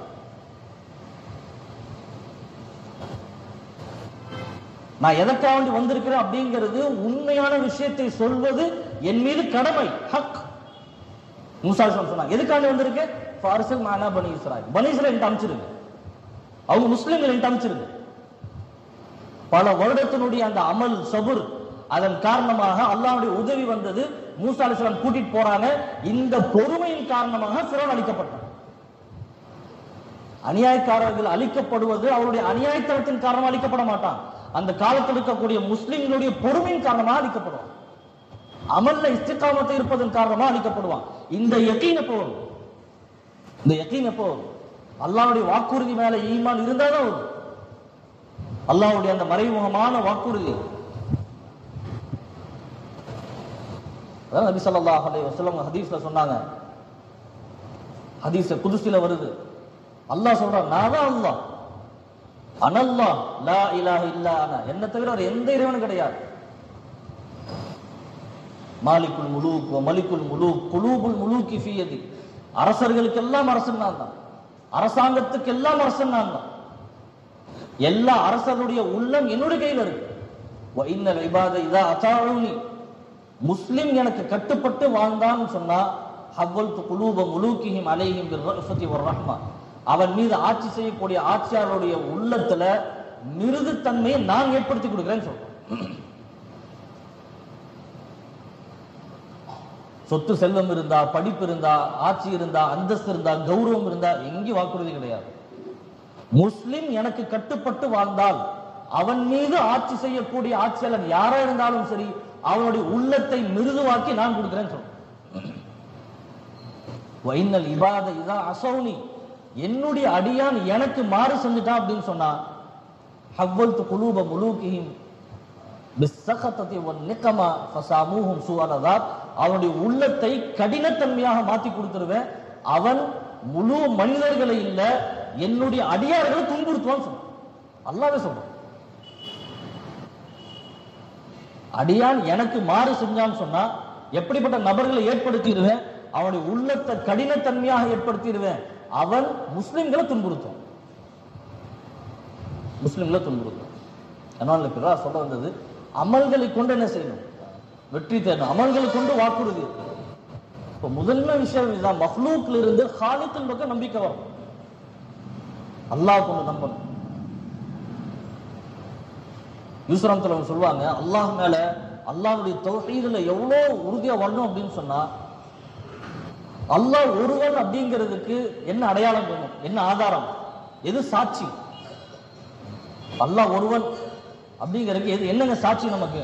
நான் எதற்காக வேண்டி வந்திருக்கிறேன் அப்படிங்கிறது உண்மையான விஷயத்தை சொல்வது என் மீது கடமை ஹக் மூசா அலைஹிஸ்ஸலாம் சொன்னாங்க எதுக்காக வந்திருக்கேன் ஃபாரிசல் மானா பனி இஸ்ராயில் பனி இஸ்ராயில் என்கிட்ட அனுப்பிச்சிருங்க அவங்க முஸ்லிம்கள் என்கிட்ட அனுப்பிச்சிருங்க பல வருடத்தினுடைய அந்த அமல் சபுர் அதன் காரணமாக அல்லாஹ்வுடைய உதவி வந்தது மூசா அலைஹிஸ்ஸலாம் கூட்டிட்டு போறாங்க இந்த பொறுமையின் காரணமாக ஃபிரௌன் அழிக்கப்பட்டான் அநியாயக்காரர்கள் அழிக்கப்படுவது அவருடைய அநியாயத்தனத்தின் காரணமாக அழிக்கப்பட மாட்டான் அந்த காலத்தில் இருக்கக்கூடிய முஸ்லிம்களுடைய பொறுமையின் காரணமாக அழிக்கப்படுவான் அமல்ல இஸ்திகாமத்தை இருப்பதன் காரணமா அழிக்கப்படுவான் இந்த யக்கீன் எப்போ வரும் இந்த யக்கீன் எப்போ வரும் அல்லாஹ்வுடைய வாக்குறுதி மேல ஈமான் இருந்தாதான் வரும் அல்லாஹ்வுடைய அந்த மறைமுகமான வாக்குறுதி அதான் நபி ஸல்லல்லாஹு அலைஹி வஸல்லம் ஹதீஸ்ல சொன்னாங்க ஹதீஸ்ல குதுசில வருது அல்லாஹ் சொல்றான் நான் தான் அல்லாஹ் அனல்லாஹ் லா இலாஹ இல்லா அன என்ன தவிர வேற எந்த இறைவனும் கிடையாது மாலிக்குல் முலூக் வ மலிக்குல் முலூக் குலூபுல் முலூக்கி ஃபியதி அரசர்களுக்கெல்லாம் அரசன் நான் தான் அரசாங்கத்துக்கெல்லாம் அரசன் நான் தான் எல்லா அரசருடைய உள்ளம் என்னுடைய கையில இருக்கு வ இன்னல் இபாத இதா அசாஉனி முஸ்லிம் எனக்கு கட்டுப்பட்டு வாழ்ந்தான்னு சொன்னா ஹவ்வல்து குலூப முலூக்கிஹிம் அலைஹிம் பிர்ரஃபதி வர்ரஹ்மா அவன் மீது ஆட்சி செய்யக்கூடிய ஆட்சியாளருடைய உள்ளத்துல மிருதுத்தன்மையை நான் ஏற்படுத்தி கொடுக்கிறேன்னு சொல்றேன் சொத்து செல்வம் இருந்தா படிப்பு இருந்தா ஆட்சி இருந்தா அந்தஸ்து இருந்தா கௌரவம் இருந்தா எங்கேயும் வாக்குறுதி கிடையாது முஸ்லிம் எனக்கு கட்டுப்பட்டு வாழ்ந்தால் அவன் மீது ஆட்சி செய்யக்கூடிய ஆட்சியாளன் யாரா இருந்தாலும் சரி அவனுடைய உள்ளத்தை மிருதுவாக்கி நான் கொடுக்கிறேன்னு சொல்றேன் வைனல் இபாத இதா அசௌனி என்னுடைய அடியான் எனக்கு மாறு செஞ்சுட்டான் அப்படின்னு சொன்னா ஹவ்வல்து குலூப முலூகிஹிம் பிஸ்ஸகத்ததி வன் நிக்கமா ஃபசாமூஹும் சுவரதாத் அவனுடைய உள்ளத்தை கடினத்தன்மையாக மாத்தி கொடுத்துருவேன் அவன் முழு மனிதர்களை இல்ல என்னுடைய அடியார்களை துன்புறுத்துவான்னு சொன்னான் அல்லாவே சொல்றான் அடியான் எனக்கு மாறு செஞ்சான்னு சொன்னா எப்படிப்பட்ட நபர்களை ஏற்படுத்திடுவேன் அவனுடைய உள்ளத்தை கடினத்தன்மையாக ஏற்படுத்திடுவேன் அவன் முஸ்லிம்களை துன்புறுத்தும் முஸ்லிம்களை துன்புறுத்தும் அதனால பிறா சொல்ல வந்தது அமல்களை கொண்டு என்ன செய்யணும் வெற்றி தேடணும் அமல்களை கொண்டு வாக்குறுதி இருக்கு. இப்ப முதன்மை விஷயம் இதுதான் மஹ்லூக்ல இருந்து ஹாலித்தின் பக்கம் நம்பிக்கை வரும் அல்லாஹ் கொண்டு நம்பணும் யூசுரம் தலைவர் சொல்லுவாங்க அல்லாஹ் மேல அல்லாஹ்வுடைய தௌஹீதுல எவ்வளவு உறுதியா வரணும் அப்படின்னு சொன்னா அல்லாஹ் ஒருவன் அப்படிங்கிறதுக்கு என்ன அடையாளம் வேணும் என்ன ஆதாரம் எது சாட்சி அல்லாஹ் ஒருவன் அப்படிங்கிறதுக்கு எது என்னங்க சாட்சி நமக்கு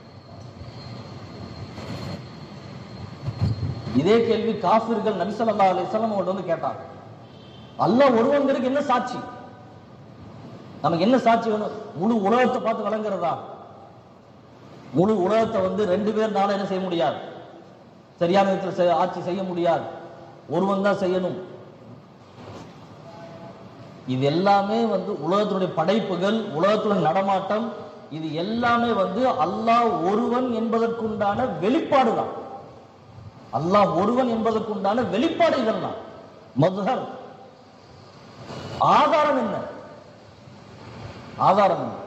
இதே கேள்வி காஃபிர்கள் நபி ஸல்லல்லாஹு அலைஹி வஸல்லம் அவங்கள்ட்ட வந்து கேட்டாங்க அல்லாஹ் ஒருவங்கிறதுக்கு என்ன சாட்சி நமக்கு என்ன சாட்சி வேணும் முழு உலகத்தை பார்த்து விளங்குறதா முழு உலகத்தை வந்து ரெண்டு பேர்னால என்ன செய்ய முடியாது சரியான விதத்தில் செய்- ஆட்சி செய்ய முடியாது ஒருவன் தான் செய்யணும் இது எல்லாமே வந்து உலகத்தினுடைய படைப்புகள் உலகத்துடைய நடமாட்டம் இது எல்லாமே வந்து அல்லாஹ் ஒருவன் என்பதற்குண்டான வெளிப்பாடு தான் அல்லாஹ் ஒருவன் என்பதற்குண்டான வெளிப்பாடு இதெல்லாம் மதுஹர் ஆதாரம் என்ன ஆதாரம் என்ன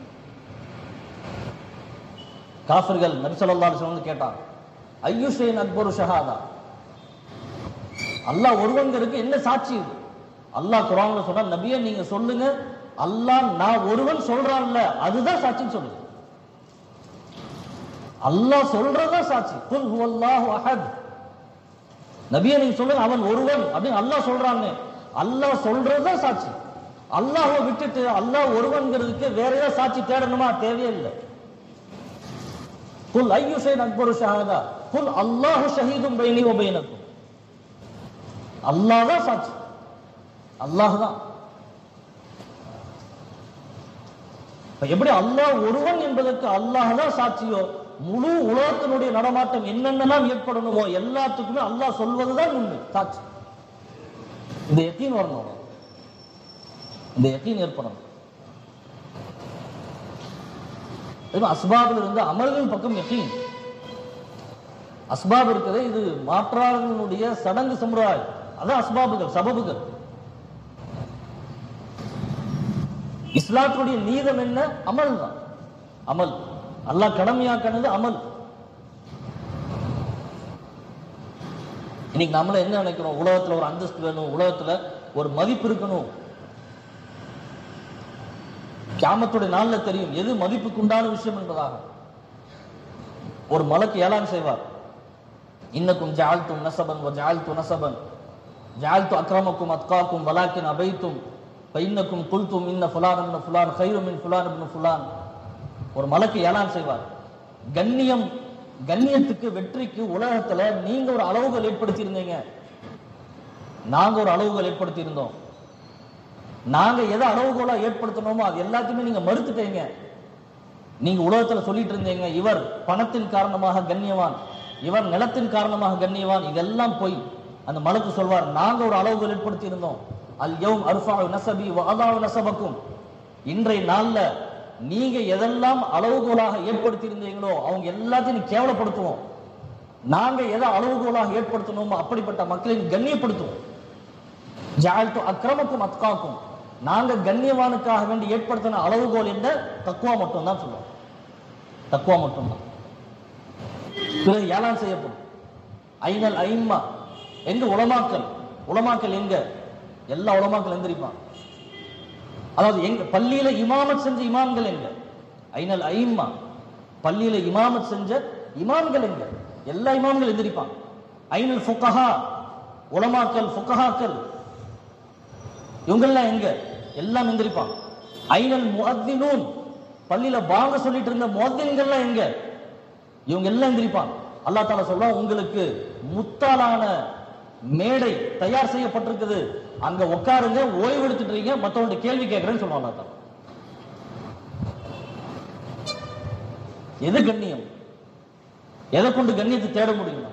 காஃபிர்கள் நபி ஸல்லல்லாஹு அலைஹி வஸல்லம் கேட்டாங்க ஐயுஷைன் அக்பரு ஷஹாதா அல்லாஹ் ஒருவங்கிறதுக்கு என்ன சாட்சி இது அல்லாஹ் குரான்ல சொன்னா நபியே நீங்க சொல்லுங்க அல்லாஹ் நான் ஒருவன் சொல்றான்ல அதுதான் சாட்சின்னு சொல்லுங்க அல்லாஹ் சொல்றதா சாட்சி குல் ஹுவல்லாஹு அஹத் நபியே நீங்க சொல்லுங்க அவன் ஒருவன் அப்படின்னு அல்லாஹ் சொல்றான்னு அல்லாஹ் சொல்றதா சாட்சி அல்லாஹ்வை விட்டுட்டு அல்லாஹ் ஒருவன்கிறதுக்கு வேற ஏதாவது சாட்சி தேடணுமா தேவையே இல்லை குல் ஐயு ஷைன் அக்பரு ஷஹாதா குல் அல்லாஹு ஷஹீதும் பைனி வ பைனக்கும் அல்லாஹ் தான் சாட்சி அல்லாஹ் தான் இப்ப எப்படி அல்லாஹ் ஒருவன் என்பதற்கு அல்லாஹ் தான் சாட்சியோ முழு உலகத்தினுடைய நடமாட்டம் என்னென்னலாம் ஏற்படணுமோ எல்லாத்துக்குமே அல்லாஹ் சொல்வதுதான் உண்மை சாட்சி இந்த யக்கீன் வரணும் அவ்வளவுதான். இந்த யக்கீன் ஏற்படணும் இது அஸ்பாபில் இருந்து அமல்கள் பக்கம் யக்கீன் அஸ்பாப் இருக்குது இது மாற்றாளர்களுடைய சடங்கு சம்பிரதாயம் அதான் அஸ்பாபுகள் சபபுகள் இஸ்லாத்துடைய நீதம் என்ன அமல் தான் அமல் அல்லாஹ் கடமையாக்கினது அமல் இன்னைக்கு நம்மள என்ன நினைக்கிறோம் உலகத்துல ஒரு அந்தஸ்து வேணும் உலகத்துல ஒரு மதிப்பு இருக்கணும் கியாமத்துடைய நாள்ல தெரியும் எது மதிப்புக்கு உண்டான விஷயம் என்பதாக ஒரு மலக்கு ஏலான் செய்வார் இன்னக்கும் ஜால்தும் நசபன் வ ஜால்து நசபன் ஜால்து அக்ரமக்கும் அத்காக்கும் வலாக்கின் அபைத்தும் பைன்னக்கும் குல்தும் இன்ன ஃபுலான் இப்னு ஃபுலான் கைரு மின் ஃபுலான் இப்னு ஃபுலான் ஒரு மலக்கு ஏலான் செய்வார் கண்ணியம் கண்ணியத்துக்கு வெற்றிக்கு உலகத்துல நீங்க ஒரு அளவுகள் ஏற்படுத்தி இருந்தீங்க நாங்க ஒரு அளவுகள் ஏற்படுத்தி இருந்தோம் நாங்க எதை அளவுகோலா ஏற்படுத்தணுமோ அது எல்லாத்தையுமே நீங்க மறுத்துட்டீங்க நீங்க உலகத்துல சொல்லிட்டு இருந்தீங்க இவர் பணத்தின் காரணமாக கண்ணியவான் இவர் நிலத்தின் காரணமாக கண்ணியவான் இதெல்லாம் போய் அந்த மலக்கு சொல்வார் நாங்க ஒரு அளவுகள் ஏற்படுத்தி இருந்தோம் அல் யௌம் அர்ஃபா நசபி வஅதாவு நசபக்கும் இன்றைய நாள்ல நீங்க எதெல்லாம் அளவுகோலாக ஏற்படுத்தி இருந்தீங்களோ அவங்க எல்லாத்தையும் நீ கேவலப்படுத்துவோம் நாங்க எதை அளவுகோலாக ஏற்படுத்தணுமோ அப்படிப்பட்ட மக்களை கண்ணியப்படுத்துவோம் ஜால்து அக்கிரமக்கும் அத்காக்கும் நாங்க கண்ணியவானுக்காக வேண்டி ஏற்படுத்தின அளவுகோல் என்ன தக்குவா மட்டும்தான் சொல்லுவோம் தக்குவா மட்டும்தான் பிறகு ஏலான் செய்யப்படும் ஐநல் ஐம்மா எங்க உலமாக்கல் உலமாக்கல் எங்க எல்லா உலமாக்கல் எந்திரிப்பான் அதாவது எங்க பள்ளியில இமாமத் செஞ்ச இமாம்கள் எங்க ஐநல் ஐம்மா பள்ளியில இமாமத் செஞ்ச இமாம்கள் எங்க எல்லா இமாம்கள் எந்திரிப்பான் ஐநல் ஃபுகஹா உலமாக்கல் ஃபுகஹாக்கள் இவங்கெல்லாம் எங்க எல்லாம் எந்திரிப்பாங்க ஐநல் முஅத்தினூன் பள்ளியில பாங்க சொல்லிட்டு இருந்த முஅத்தின்கள்லாம் எங்க இவங்க எல்லாம் எந்திரிப்பாங்க அல்லாஹ் தாலா சொல்றான் உங்களுக்கு முத்தாலான மேடை தயார் செய்யப்பட்டிருக்குது அங்க உட்காருங்க ஓய்வு எடுத்துட்டு இருக்கீங்க மத்தவங்க கேள்வி கேட்கறேன்னு சொல்லுவான் அல்லாஹ் தாலா எது கண்ணியம் எதை கொண்டு கண்ணியத்தை தேட முடியுமா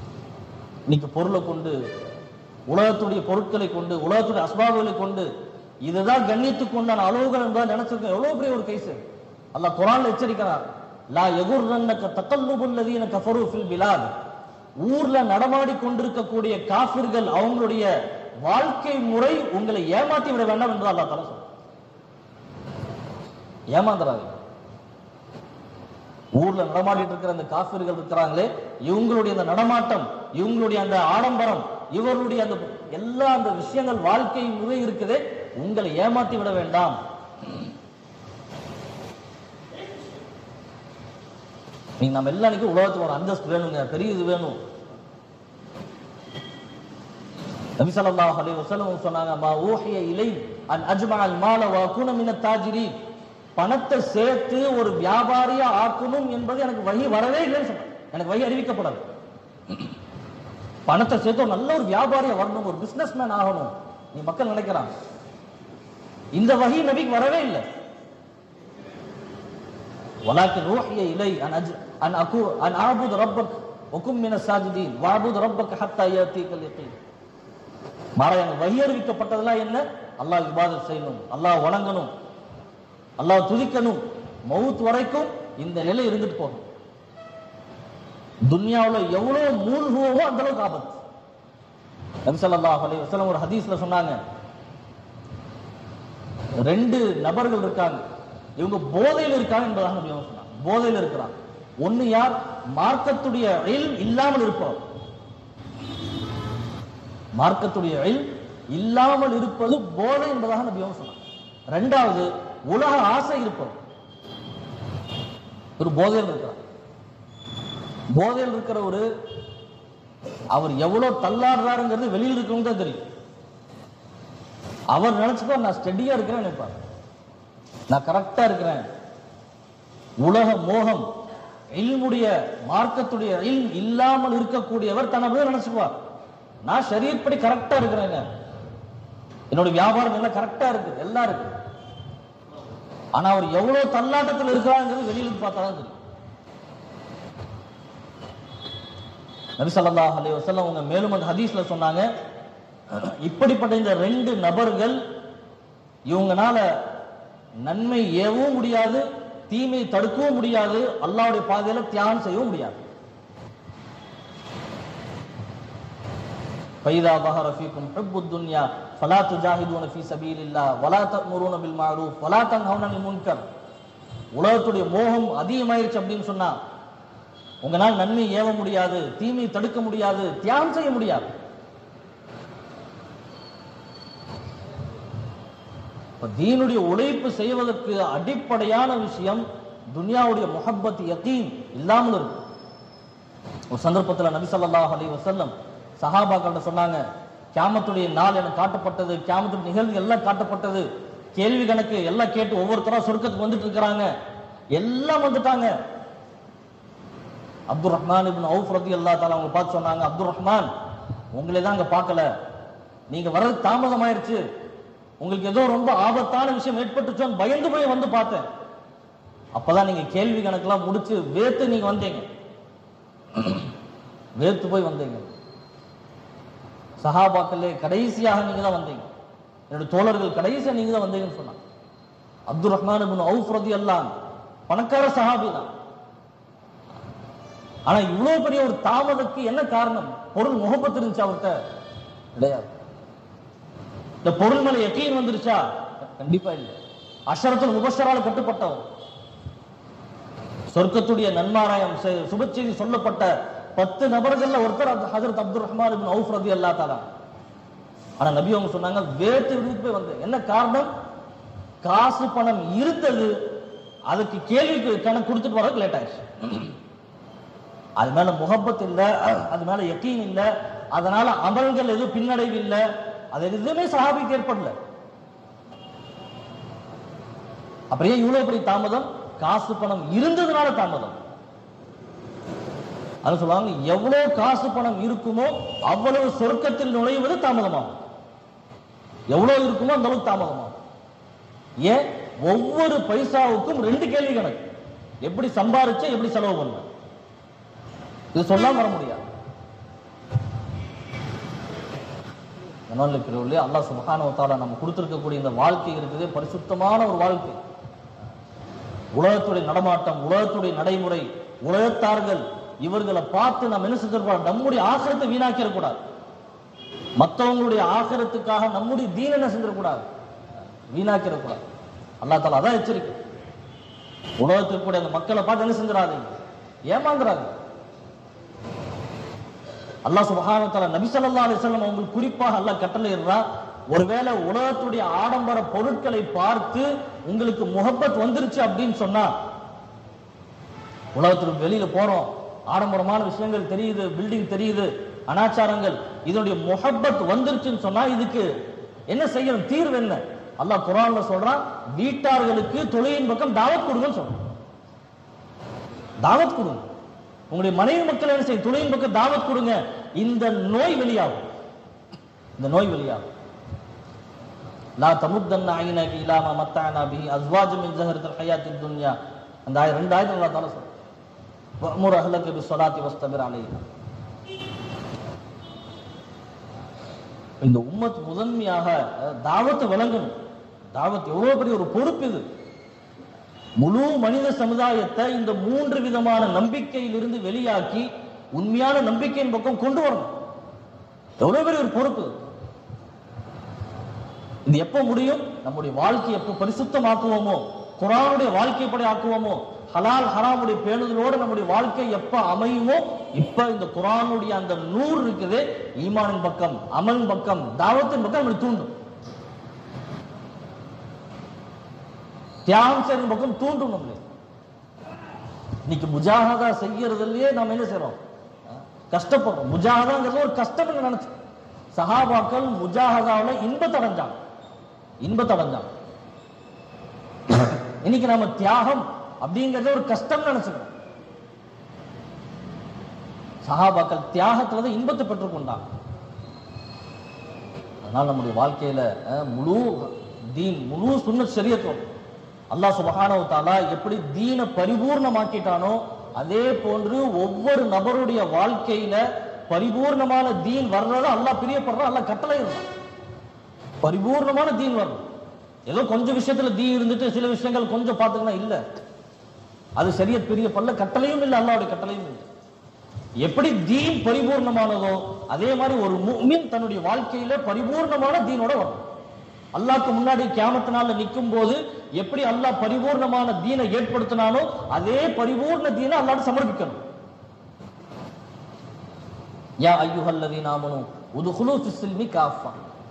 இன்னைக்கு பொருளை கொண்டு உலகத்துடைய பொருட்களை கொண்டு உலகத்துடைய அஸ்பாபுகளை கொண்டு இதுதான் கண்ணியத்துக்கு உண்டான அளவுகள் என்பதை நினைச்சிருக்கோம் எவ்வளவு பெரிய ஒரு கைஸ் அல்லாஹ் குரான்ல எச்சரிக்கிறார் லா எகுர்ரன்னக தக்கல்லுபுல் லதீன கஃபரு ஃபில் பிலாத் ஊர்ல நடமாடி கொண்டிருக்கக்கூடிய காஃபிர்கள் அவங்களுடைய வாழ்க்கை முறை உங்களை ஏமாத்தி விட வேண்டாம் என்று அல்லாஹ் தஆலா சொல்றார் ஏமாந்துறாங்க ஊர்ல நடமாடிட்டு இருக்கிற அந்த காஃபிர்கள் இருக்கிறாங்களே இவங்களுடைய அந்த நடமாட்டம் இவங்களுடைய அந்த ஆடம்பரம் இவர்களுடைய அந்த எல்லா அந்த விஷயங்கள் வாழ்க்கை முறை இருக்குதே உங்களை ஏமாத்தி விட வேண்டாம் நீங்க நம்ம எல்லா அன்னைக்கும் உலகத்துல ஒரு அந்தஸ்து வேணுங்க பெரிய இது வேணும் நபி ஸல்லல்லாஹு அலைஹி வஸல்லம் சொன்னாங்க மா ஊஹிய இலை அன் அஜ்மஅல் மால வ அகுன மின தாஜிரீன் பணத்தை சேர்த்து ஒரு வியாபாரியா ஆக்கணும் என்பது எனக்கு வழி வரவே இல்லைன்னு சொன்னாங்க எனக்கு வழி அறிவிக்கப்படாது பணத்தை சேர்த்து ஒரு நல்ல ஒரு வியாபாரியா வரணும் ஒரு பிசினஸ் மேன் ஆகணும் நீ மக்கள் நினைக்கிறாங்க இந்த வகை நபிக்கு வரவே இல்லை ولكن روحي إلي أن أج... أن أكون أن أعبد ربك وكن من الساجدين واعبد ربك حتى يأتيك اليقين மாறா எனக்கு வகி அறிவிக்கப்பட்டதெல்லாம் என்ன அல்லாஹ் இபாதத் செய்யணும் அல்லாஹ் வணங்கணும் அல்லாஹ் துதிக்கணும் மவுத் வரைக்கும் இந்த நிலை இருந்துட்டு போகும் துன்யாவுல எவ்வளவு மூழ்குவோ அந்த அளவுக்கு ஆபத்து நபி ஸல்லல்லாஹு அலைஹி வஸல்லம் ஒரு ஹதீஸ்ல சொன்னாங்க ரெண்டு நபர்கள் இருக்காங்க இவங்க போதையில் இருக்காங்க என்பதாக நபி அவங்க சொன்னாங்க போதையில் இருக்கிறாங்க ஒண்ணு யார் மார்க்கத்துடைய இல்ம் இல்லாமல் இருப்பவர் மார்க்கத்துடைய இல்ம் இல்லாமல் இருப்பது போதை என்பதாக நபி அவங்க சொன்னாங்க ரெண்டாவது உலக ஆசை இருப்பவர் ஒரு போதையில் இருக்கிறார் போதையில் இருக்கிற ஒரு அவர் எவ்வளவு தள்ளாடுறாருங்கிறது வெளியில் இருக்கவங்க தான் தெரியும் அவர் நினைச்சுக்கோ நான் ஸ்டெடியா இருக்கிறேன்னு நினைப்பார் நான் கரெக்டா இருக்கிறேன் உலக மோகம் இல்முடைய மார்க்கத்துடைய இல் இல்லாமல் இருக்கக்கூடியவர் தன்னை அப்படியே நினைச்சுக்குவார் நான் சரியப்படி கரெக்டா இருக்கிறேங்க என்னோட வியாபாரம் எல்லாம் கரெக்டா இருக்கு எல்லாம் இருக்கு ஆனா அவர் எவ்வளவு தள்ளாட்டத்தில் இருக்கிறாங்கிறது வெளியில இருந்து பார்த்தா தான் தெரியும் நபி ஸல்லல்லாஹு அலைஹி வஸல்லம் அவங்க மேலும் அந்த ஹதீஸ்ல சொன்னாங்க இப்படிப்பட்ட இந்த ரெண்டு நபர்கள் இவங்கனால நன்மை ஏவவும் முடியாது தீமை தடுக்கவும் முடியாது அல்லாஹ்வுடைய பாதையில தியாகம் செய்யவும் முடியாது فإذا ظهر فيكم حب الدنيا فلا تجاهدون في سبيل الله ولا تأمرون بالمعروف ولا تنهون عن المنكر உலகத்துடைய மோகம் அதிகமாயிருச்சு அப்படின்னு சொன்னா உங்களால் நன்மை ஏவ முடியாது தீமை தடுக்க முடியாது தியாகம் செய்ய முடியாது இப்ப தீனுடைய உழைப்பு செய்வதற்கு அடிப்படையான விஷயம் துனியாவுடைய முஹப்பத் யகீன் இல்லாமல் இருக்கும் ஒரு சந்தர்ப்பத்துல நபி ஸல்லல்லாஹு அலைஹி வஸல்லம் சஹாபாக்கள்ட்ட சொன்னாங்க கியாமத்துடைய நாள் எனக்கு காட்டப்பட்டது கியாமத்துடைய நிகழ்வு எல்லாம் காட்டப்பட்டது கேள்வி கணக்கு எல்லாம் கேட்டு ஒவ்வொருத்தரா சொர்க்கத்துக்கு வந்துட்டு இருக்கிறாங்க எல்லாம் வந்துட்டாங்க அப்துல் ரஹ்மான் இப்னு அவுஃப் ரலியல்லாஹு தஆலா அவங்க பார்த்து சொன்னாங்க அப்துல் ரஹ்மான் உங்களை தான் அங்க பார்க்கல நீங்க வர்றது தாமதம் ஆயிருச்சு உங்களுக்கு ஏதோ ரொம்ப ஆபத்தான விஷயம் ஏற்பட்டுச்சோன்னு பயந்து போய் வந்து பார்த்தேன் அப்பதான் நீங்க கேள்வி கணக்கெல்லாம் முடிச்சு வேத்து நீங்க வந்தீங்க வேத்து போய் வந்தீங்க சஹாபாக்களே கடைசியாக நீங்க தான் வந்தீங்க என்னோட தோழர்கள் கடைசியா நீங்க தான் வந்தீங்கன்னு சொன்னாங்க அப்துல் ரஹ்மான் இப்னு அவுஃப் ரலியல்லாஹு பணக்கார சஹாபி தான் ஆனா இவ்வளவு பெரிய ஒரு தாமதத்துக்கு என்ன காரணம் பொருள் முகப்பத்து இருந்துச்சு அவர்கிட்ட கிடையாது இந்த பொருள் மேல எக்கையின் வந்துருச்சா கண்டிப்பா இல்லை அஷரத்தில் முபஷரால கட்டுப்பட்டவர் சொர்க்கத்துடைய நன்மாராயம் செ- சுப செய்தி சொல்லப்பட்ட பத்து நபர்கள்ல ஒருத்தர் அப்து- ஹஜரத் அப்துல் ரஹ்மான் இப்னு அவுஃப் ரதி அல்லா தாலா ஆனா நபி அவங்க சொன்னாங்க வேத்து விழுந்து போய் வந்து என்ன காரணம் காசு பணம் இருந்தது அதுக்கு கேள்விக்கு கணக்கு கொடுத்துட்டு வரதுக்கு லேட் ஆயிடுச்சு அது மேல முகப்பத் இல்ல அது மேல யக்கீன் இல்ல அதனால அமல்கள் எதுவும் பின்னடைவு இல்ல அது எதுவுமே சஹாபிக்கு ஏற்படல அப்புறம் ஏன் இவ்வளவு பெரிய தாமதம் காசு பணம் இருந்ததுனால தாமதம் அது சொல்லுவாங்க எவ்வளவு காசு பணம் இருக்குமோ அவ்வளவு சொர்க்கத்தில் நுழைவது தாமதமாகும் எவ்வளவு இருக்குமோ அந்த அளவுக்கு தாமதமாகும் ஏன் ஒவ்வொரு பைசாவுக்கும் ரெண்டு கேள்வி கணக்கு எப்படி சம்பாரிச்ச எப்படி செலவு பண்ண இது சொல்லாம வர முடியாது மனோலிக்கிறவர்களே அல்லாஹ் சுபஹானஹு வ தஆலா நம்ம கொடுத்திருக்கக்கூடிய இந்த வாழ்க்கை இருக்குது பரிசுத்தமான ஒரு வாழ்க்கை உலகத்துடைய நடமாட்டம் உலகத்துடைய நடைமுறை உலகத்தார்கள் இவர்களை பார்த்து நம்ம என்ன செஞ்சிடக்கூடாது நம்முடைய ஆசிரத்தை வீணாக்கிடக்கூடாது மற்றவங்களுடைய ஆசிரத்துக்காக நம்முடைய தீன என்ன செஞ்சிடக்கூடாது வீணாக்கிடக்கூடாது அல்லா தாலா அதான் எச்சரிக்கை உலகத்துக்கு கூட அந்த மக்களை பார்த்து என்ன செஞ்சிடாதீங்க ஏமாந்துறாங்க அல்லாஹ் சுபஹானஹு வ தஆலா நபி ஸல்லல்லாஹு அலைஹி வஸல்லம் அவங்களுக்கு குறிப்பாக அல்லாஹ் கட்டளையிடுறா ஒருவேளை உலகத்துடைய ஆடம்பர பொருட்களை பார்த்து உங்களுக்கு முகப்பத் வந்துருச்சு அப்படின்னு சொன்னா உலகத்துக்கு வெளியில போறோம் ஆடம்பரமான விஷயங்கள் தெரியுது பில்டிங் தெரியுது அனாச்சாரங்கள் இதனுடைய முகப்பத் வந்துருச்சுன்னு சொன்னா இதுக்கு என்ன செய்யணும் தீர்வு என்ன அல்லாஹ் குரான்ல சொல்றான் வீட்டார்களுக்கு தொழிலின் பக்கம் தாவத் கொடுங்கன்னு சொல்றான் தாவத் கொடுங்க உங்களுடைய மனைவி மக்கள் என்ன செய்யும் துணையின் பக்கம் தாவத் கொடுங்க இந்த நோய் வெளியாகும் இந்த நோய் வெளியாகும் லா தமுத்தன்ன ஐனக இலாம மத்தானா பிஹி அஸ்வாஜு மின் ஜஹரத்தில் ஹயாத்தின் துன்யா அந்த ஆய ரெண்டு ஆயிரத்தி அல்லா தால சொல்றான் வஅமுர் அஹ்லக பிஸ்ஸலாத்தி வஸ்தபிர் அலைஹா இந்த உம்மத் முதன்மையாக அஹ், தாவத்தை விளங்கணும் தாவத் எவ்வளவு பெரிய ஒரு பொறுப்பு இது முழு மனித சமுதாயத்தை இந்த மூன்று விதமான நம்பிக்கையிலிருந்து வெளியாக்கி உண்மையான நம்பிக்கையின் பக்கம் கொண்டு வரணும் எவ்வளவு பெரிய ஒரு பொறுப்பு இது எப்ப முடியும் நம்முடைய வாழ்க்கையை எப்போ பரிசுத்தமாக்குவோமோ குரானுடைய வாழ்க்கைப்படி ஆக்குவோமோ ஹலால் ஹராமுடைய பேணுதலோடு நம்முடைய வாழ்க்கை எப்ப அமையுமோ இப்ப இந்த குரானுடைய அந்த நூறு இருக்குது ஈமானின் பக்கம் அமலின் பக்கம் தாவத்தின் பக்கம் நம்மளை தூண்டும் தியாகம் செய்யற பக்கம் தூண்டும் நம்மளை இன்னைக்கு முஜாகதா செய்யறதுலயே நம்ம என்ன செய்றோம் அஹ், கஷ்டப்படுறோம் முஜாகதாங்கிறது ஒரு கஷ்டம் நினைச்சு சஹாபாக்கள் முஜாகதாவுல இன்பத்தை அடைஞ்சாங்க இன்பத்தை அடைஞ்சாங்க இன்னைக்கு நம்ம தியாகம் அப்படிங்கறத ஒரு கஷ்டம் நினைச்சுக்கிறோம் சஹாபாக்கள் தியாகத்துல தான் இன்பத்தை பெற்றுக்கொண்டாங்க அதனால நம்முடைய வாழ்க்கையில அஹ், முழு தீன் முழு சுன்னத் ஷரியத்துவம் அல்லாஹ் சுபஹானஹு வ தஆலா எப்படி தீனை பரிபூர்ணமாக்கிட்டானோ அதே போன்று ஒவ்வொரு நபருடைய வாழ்க்கையில பரிபூர்ணமான தீன் வர்றத அல்லாஹ் பிரியப்படுறா அல்லாஹ் கட்டளை இருந்தான் பரிபூர்ணமான தீன் வரணும் ஏதோ கொஞ்சம் விஷயத்துல தீன் இருந்துட்டு சில விஷயங்கள் கொஞ்சம் பார்த்துக்கலாம் இல்ல அது சரிய பெரிய பல்ல கட்டளையும் இல்லை அல்லாஹ்வுடைய கட்டளையும் இல்லை எப்படி தீன் பரிபூர்ணமானதோ அதே மாதிரி ஒரு முஃமின் தன்னுடைய வாழ்க்கையில பரிபூர்ணமான தீனோட வரும் அல்லாஹ்க்கு முன்னாடி கியாமத்து நாள்ல நிற்கும் போது எப்படி அல்லாஹ் பரிபூர்ணமான தீனை ஏற்படுத்தினானோ அதே பரிபூர்ண தீனை அல்லாஹ் சமர்ப்பிக்கணும் யா ஐயுஹல்லதீன ஆமனு உதுகுலு ஃபிஸ்ஸில்மி காஃபா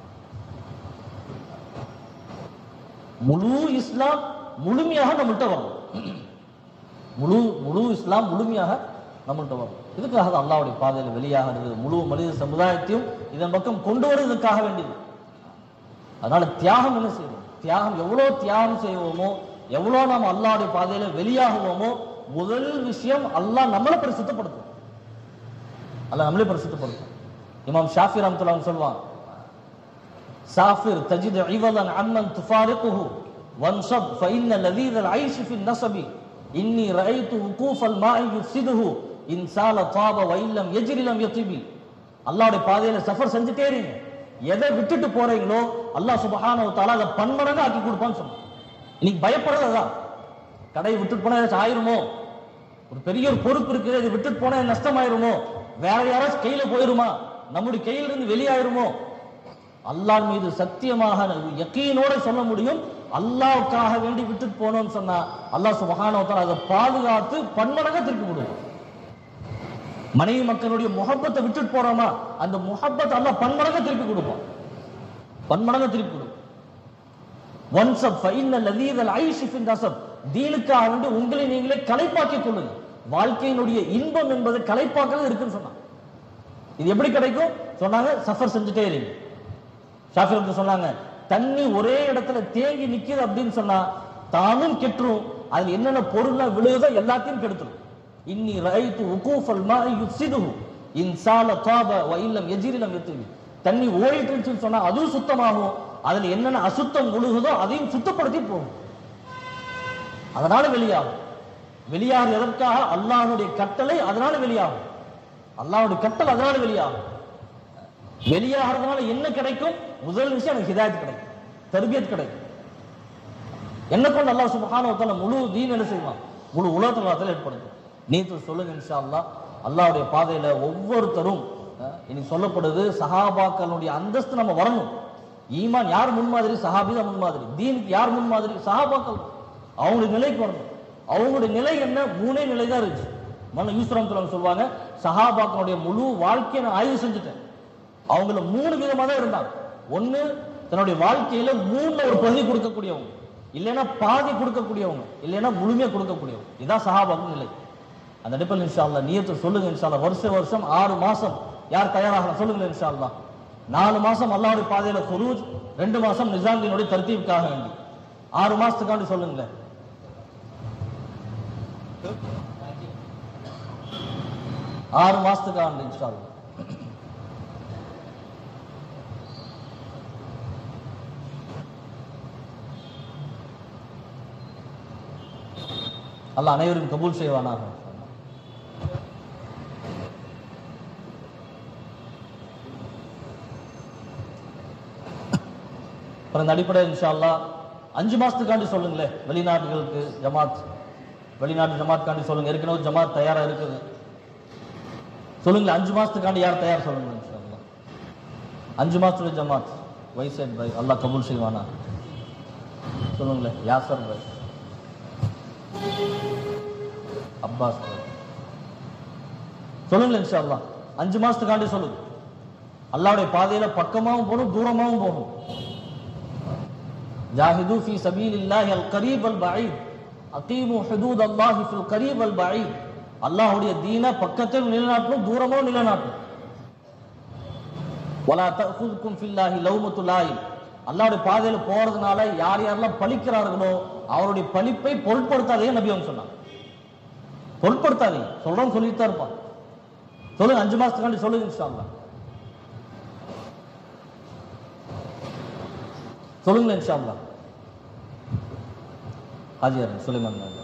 முழு இஸ்லாம் முழுமையாக நம்மள்ட்ட வரும் முழு முழு இஸ்லாம் முழுமையாக நம்மள்ட்ட வரும் இதுக்காக தான் அல்லாஹ்வுடைய பாதையில் வெளியாகிறது முழு மனித சமுதாயத்தையும் இதன் பக்கம் கொண்டு வருவதற்காக வேண்டியது அதனால தியாகம் என்ன செய்யணும் தியாகம் எவ்வளவு தியாகம் செய்வோமோ எவ்வளவு நாம் அல்லாஹ்வுடைய பாதையில வெளியாகுவோமோ முதல் விஷயம் அல்லாஹ் நம்மளை பரிசுத்தப்படுத்தும் அல்லாஹ் நம்மளே பரிசுத்தப்படுத்தும் இமாம் ஷாஃபி ரஹ்மத்துல்லாஹி சொல்வான் சாஃபிர் தஜித் ஐவதன் அம்மன் துஃபாரிகுஹு வன்சப் ஃபஇன்ன லதீத العيش في النصب இன்னி رأيت وقوف الماء يفسده إن سال طاب وإن لم يجري لم يطب அல்லாஹ்வுடைய பாதையில சஃபர் செஞ்சுட்டே இருங்க எதை விட்டுட்டு போறீங்களோ அல்லாஹ் சுபஹானஹு வ தஆலா அதை பன்மடங்கு ஆக்கி கொடுப்பான்னு சொன்னான் இன்னைக்கு பயப்படுறது அதான் கடையை விட்டுட்டு போனா ஏதாச்சும் ஆயிருமோ ஒரு பெரிய ஒரு பொறுப்பு இருக்குது இது விட்டுட்டு போனா நஷ்டமாயிருமோ வேற யாராச்சும் கையில போயிருமா நம்முடைய கையில இருந்து வெளியாயிருமோ அல்லாஹ் மீது சத்தியமாக யக்கீனோட சொல்ல முடியும் அல்லாஹ்வுக்காக வேண்டி விட்டுட்டு போனோம்னு சொன்னா அல்லாஹ் சுபஹானஹு வ தஆலா அதை பாதுகாத்து பன்மடங்கா திருப்பி விடுவான் மனைவி மக்களுடைய முகப்பத்தை விட்டுட்டு போறோமா அந்த முகப்பத்தை அல்லாஹ் பன்மடங்கா திருப்பி கொடுப்பான் பன்மடங்கா திருப்பி கொடுப்பான் ஒன்சப் ஃபைனல் லதீதல் ஐஷி ஃபின் நசப் தீனுக்காக வேண்டி உங்களை நீங்களே களைப்பாக்கிக் கொள்ளுங்க வாழ்க்கையினுடைய இன்பம் என்பது களைப்பாக்கள் இருக்குன்னு சொன்னாங்க இது எப்படி கிடைக்கும் சொன்னாங்க சஃபர் செஞ்சுட்டே இருங்க ஷாஃபி வந்து சொன்னாங்க தண்ணி ஒரே இடத்துல தேங்கி நிக்குது அப்படின்னு சொன்னா தானும் கெட்டுரும் அதுல என்னென்ன பொருள்லாம் விழுகுதோ எல்லாத்தையும் கெடுத்துரும் இன்னி ரைத்து உகூஃபல் மா யுஃசிதுஹு இன் சால தாப வ இல்லம் எஜிரிலம் எத்துவி தண்ணி ஓடிட்டு இருந்துச்சுன்னு சொன்னா அதுவும் சுத்தமாகும் அதுல என்னென்ன அசுத்தம் முழுகுதோ அதையும் சுத்தப்படுத்தி போகும் அதனால வெளியாகும் வெளியாகும் எதற்காக அல்லாஹ்வுடைய கட்டளை அதனால வெளியாகும் அல்லாஹ்வுடைய கட்டளை அதனால வெளியாகும் வெளியாகிறதுனால என்ன கிடைக்கும் முதல் விஷயம் எனக்கு ஹிதாயத் கிடைக்கும் தர்பியத் கிடைக்கும் என்ன கொண்டு அல்லாஹ் சுப்ஹானஹு வ தஆலா முழு தீன் என்ன செய்வான் முழு உலகத்தில் ஏற்படுத்தும் நீத்து சொல்லுங்க இன்ஷா அல்லாஹ் அல்லாஹ்வுடைய பாதையில ஒவ்வொருத்தரும் அஹ், இன்னைக்கு சொல்லப்படுது சஹாபாக்களுடைய அந்தஸ்து நம்ம வரணும் ஈமான் யார் முன்மாதிரி சஹாபி தான் முன்மாதிரி தீனுக்கு யார் முன்மாதிரி சஹாபாக்கள் அவங்களுடைய நிலைக்கு வரணும் அவங்களுடைய நிலை என்ன மூணே நிலை தான் இருந்துச்சு மன யூஸ்வரம் சொல்லுவாங்க சஹாபாக்களுடைய முழு வாழ்க்கையை நான் ஆய்வு செஞ்சுட்டேன் அவங்கள மூணு விதமா தான் இருந்தாங்க ஒண்ணு தன்னுடைய வாழ்க்கையில மூணுல ஒரு பகுதி கொடுக்கக்கூடியவங்க இல்லைன்னா பாதி கொடுக்கக்கூடியவங்க இல்லைன்னா முழுமையா கொடுக்கக்கூடியவங்க இதான் சஹாபாக்கும் நிலை அந்த அடிப்பில் இன்ஷா அல்லாஹ் நியத்தை சொல்லுங்க இன்ஷா அல்லாஹ் வருஷம் வருஷம் ஆறு மாசம் யார் தயாராகலாம் சொல்லுங்க இன்ஷா அல்லாஹ் நாலு மாசம் அல்லாஹ்வுடைய பாதையில குரூஜ் ரெண்டு மாசம் நிசாந்தினுடைய தர்த்தீவுக்காக வேண்டி ஆறு மாசத்துக்காண்டி சொல்லுங்களேன் ஆறு மாசத்துக்காண்டி இன்ஷா அல்லாஹ் அல்லாஹ் அனைவரும் கபூல் செய்வானாக அப்புறம் இந்த அடிப்படையில் இன்ஷா அல்லாஹ் அஞ்சு மாசத்துக்காண்டி சொல்லுங்களேன் வெளிநாட்டுகளுக்கு ஜமாத் வெளிநாட்டு ஜமாத்காண்டி சொல்லுங்க ஏற்கனவே ஜமாத் தயாரா இருக்குது சொல்லுங்களேன் அஞ்சு மாசத்துக்காண்டி யார் தயார் சொல்லுங்க இன்ஷா அல்லாஹ் அஞ்சு மாசத்துடைய ஜமாத் வைசேட் பாய் அல்லாஹ் கபூல் செய்வானா சொல்லுங்களேன் யாசர் பாய் அப்பாஸ் பாய். சொல்லுங்களேன் இன்ஷா அல்லாஹ் அஞ்சு மாசத்துக்காண்டி சொல்லுங்க அல்லாஹ்வுடைய பாதையில பக்கமாவும் போகணும் தூரமாவும் போகணும் ஜாஹிது ஃபி சபீலில்லாஹி அல் கரீப் அல் பஈத் அகீமு ஹுதூத் அல்லாஹி ஃபில் கரீப் அல் பஈத் அல்லாஹ்வுடைய தீன பக்கத்தில் நிலைநாட்டணும் தூரமும் நிலைநாட்டணும் வலா தஅகுதுக்கும் ஃபில்லாஹி லௌமத்து லாயில் அல்லாஹ்வுடைய பாதையில போறதுனால யார் யாரெல்லாம் பலிக்கிறார்களோ அவருடைய பலிப்பை பொருட்படுத்தாதே நபி அவங்க சொன்னாங்க பொருட்படுத்தாதீங்க சொல்றோம் சொல்லிட்டு தான் இருப்பான் சொல்லுங்க அஞ்சு மாசத்துக்காண்டி சொல்லுங்க இன்ஷா அல்லாஹ் சொல்லுங்களேன் இன்ஷா அல்லாஹ் ஹாஜியார் சுலைமான் அவர்கள்.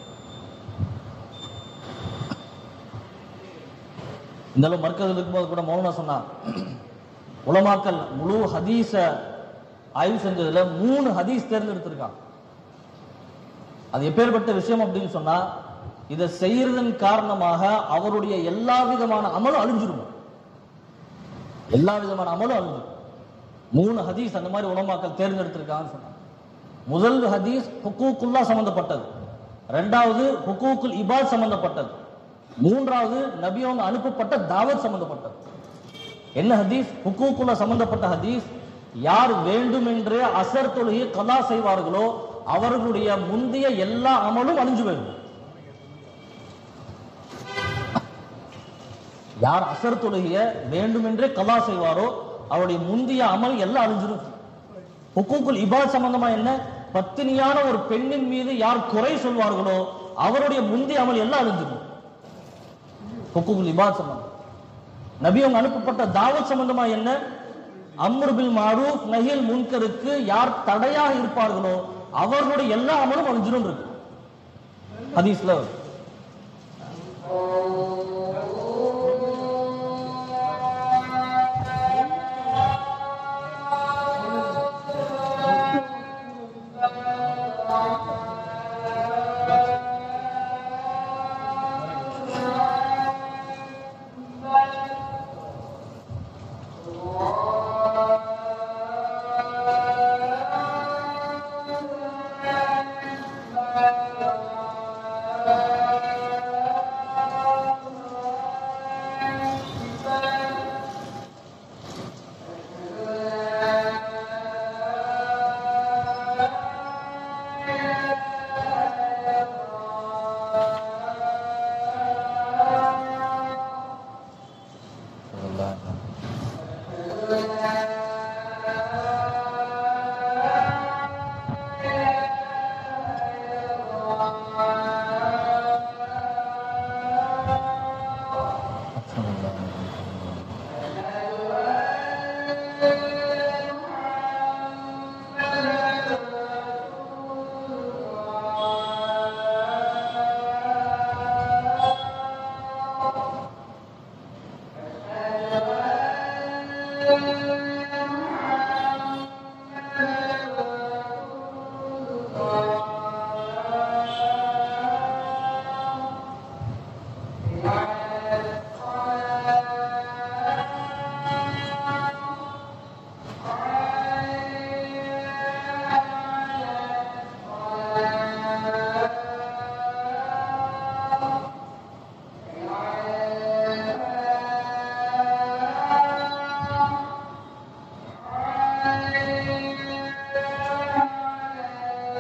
இந்த அளவு மர்க்கத்தில் இருக்கும்போது கூட மௌனா சொன்னான் உலமாக்கல் முழு ஹதீஸ ஆய்வு செஞ்சதுல மூணு ஹதீஸ் தேர்ந்தெடுத்திருக்கான் அது எப்பேற்பட்ட விஷயம் அப்படின்னு சொன்னா இதை செய்யறதன் காரணமாக அவருடைய எல்லா விதமான அமலும் அழிஞ்சிரும் எல்லா விதமான அமலும் அழிஞ்சிரும் மூணு ஹதீஸ் அந்த மாதிரி உலமாக்கள் தேர்ந்தெடுத்திருக்கான்னு சொன்னாங்க முதல் ஹதீஸ் ஹுக்கூக்குல்லா சம்பந்தப்பட்டது ரெண்டாவது ஹுக்கூக்குல் இபாத் சம்பந்தப்பட்டது மூன்றாவது நபி அவங்க அனுப்பப்பட்ட தாவத் சம்பந்தப்பட்டது என்ன ஹதீஸ் ஹுக்கூக்குல்லா சம்பந்தப்பட்ட ஹதீஸ் யார் வேண்டுமென்றே அசர் தொழுகை கலா செய்வார்களோ அவர்களுடைய முந்தைய எல்லா அமலும் அழிஞ்சு போயிடும் யார் அசர் தொழுகைய வேண்டுமென்றே கலா செய்வாரோ அவருடைய முந்தைய அமல் எல்லாம் அழிஞ்சிரும் ஹுக்கூக்குல் இபாத் சம்பந்தமா என்ன பத்தினியான ஒரு பெண்ணின் மீது யார் குறை சொல்வார்களோ அவருடைய முந்தைய அமல் எல்லாம் அழிஞ்சிரும் ஹுக்கூக்குல் இபாத் சம்பந்தம் நபி அவங்க அனுப்பப்பட்ட தாவத் சம்பந்தமா என்ன அம்ரு பில் மாரூஃப் நஹில் முன்கருக்கு யார் தடையாக இருப்பார்களோ அவர்களுடைய எல்லா அமலும் அழிஞ்சிரும் இருக்கு ஹதீஸ்ல வருது.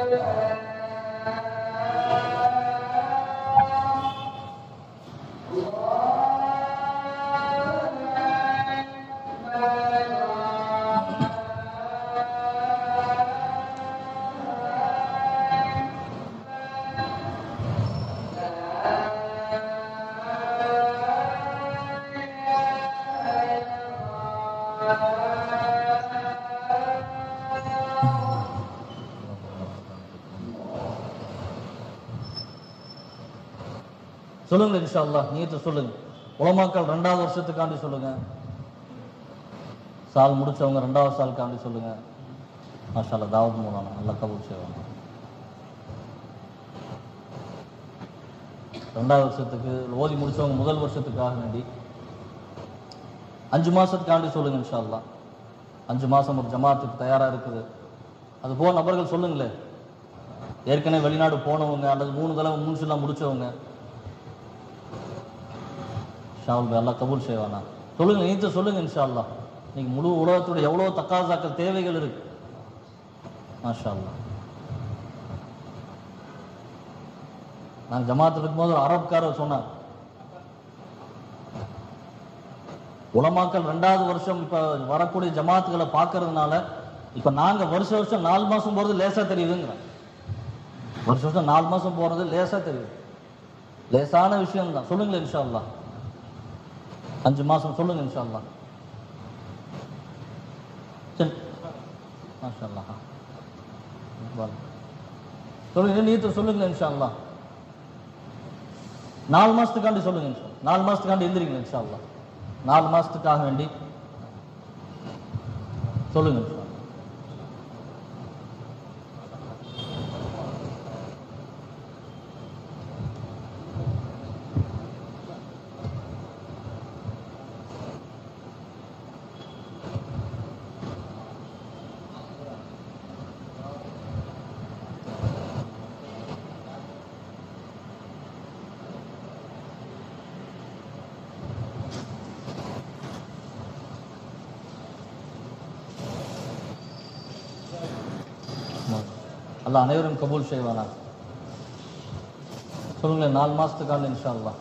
சொல்லுங்க இன்ஷா அல்லாஹ் நீயத்தை சொல்லுங்க உலமாக்கள் ரெண்டாவது வருஷத்துக்காண்டி சொல்லுங்க சால் முடிச்சவங்க ரெண்டாவது சாலுக்காண்டி சொல்லுங்க மாஷா அல்லாஹ் தாவத் மூலம் நல்லா கபூல் செய்வாங்க ரெண்டாவது வருஷத்துக்கு ஓதி முடிச்சவங்க முதல் வருஷத்துக்காக வேண்டி அஞ்சு மாசத்துக்காண்டி சொல்லுங்க இன்ஷா அல்லாஹ் அஞ்சு மாசம் ஒரு ஜமாத்துக்கு தயாரா இருக்குது அது போல நபர்கள் சொல்லுங்களேன் ஏற்கனவே வெளிநாடு போனவங்க அல்லது மூணு தடவை மூணுலாம் முடிச்சவங்க ஷாவுல் எல்லாம் கபூல் செய்வானா சொல்லுங்க நீத்த சொல்லுங்க இன்ஷா அல்லாஹ் இன்னைக்கு முழு உலகத்தோட எவ்வளோ தக்காசாக்கள் தேவைகள் இருக்கு மாஷா அல்லாஹ் நான் ஜமாத்தில் இருக்கும்போது ஒரு அரப்காரர் சொன்னார் உலமாக்கள் ரெண்டாவது வருஷம் இப்ப வரக்கூடிய ஜமாத்துகளை பார்க்கறதுனால இப்ப நாங்க வருஷ வருஷம் நாலு மாசம் போறது லேசா தெரியுதுங்கிறேன் வருஷ வருஷம் நாலு மாசம் போறது லேசா தெரியுது லேசான விஷயம் தான் சொல்லுங்களேன் இன்ஷா அல்லாஹ் அஞ்சு மாசம் சொல்லுங்க இன்ஷா அல்லாஹ் சரி மாஷா அல்லாஹ் பாரு. சொல்லுங்க நீத்து சொல்லுங்க இன்ஷா அல்லாஹ் நாலு மாசத்துக்காண்டி சொல்லுங்க இன்ஷா அல்லாஹ். நாலு மாசத்துக்காண்டி எந்திரிங்க இன்ஷா அல்லாஹ் நாலு மாசத்துக்காக வேண்டி சொல்லுங்க இன்ஷா அல்லாஹ். அல்லாஹ் அனைவரும் கபூல் செய்வானா சொல்லுங்களேன் நாலு மாசத்துக்கான இன்ஷா அல்லாஹ்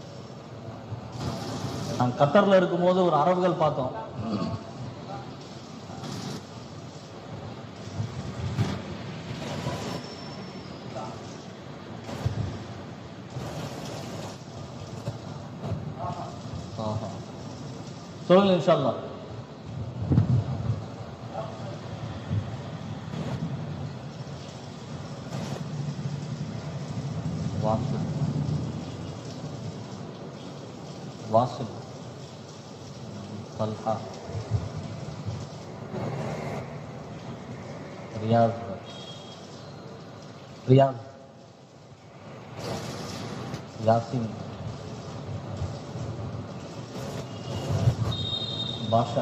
நாங்கள் கத்தர்ல இருக்கும்போது ஒரு அரபுகள் பார்த்தோம் ஆஹா. சொல்லுங்க இன்ஷா அல்லாஹ் வாசல் வாசல் طلحة رياض رياض ياسين باشا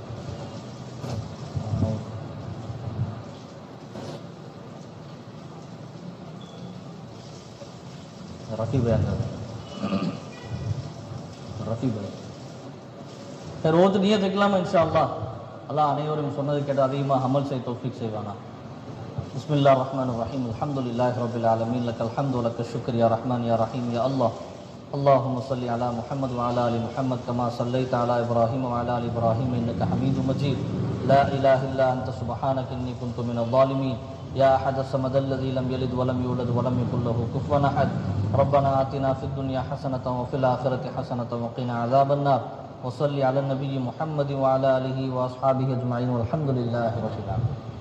ரஃபி பயான் ரஃபி பயான் சரி ஓத்து நீயத் வைக்கலாமா இன்ஷா அல்லாஹ் அல்லாஹ் அனைவரும் சொன்னது கேட்டு அதிகமாக அமல் செய்ய தௌஃபீக் செய்வானா بسم الله الرحمن الرحيم الحمد لله رب العالمين لك الحمد ولك الشكر يا رحمن يا رحيم يا الله اللهم صل على محمد وعلى ال محمد كما صليت على ابراهيم وعلى ال ابراهيم انك حميد مجيد لا اله الا انت سبحانك اني كنت من الظالمين يا احد الصمد الذي لم يلد ولم يولد ولم يكن له كفوا احد ربنا اتنا في الدنيا حسنه وفي الاخره حسنه وقنا عذاب النار وصل على النبي محمد وعلى اله واصحابه اجمعين والحمد لله رب العالمين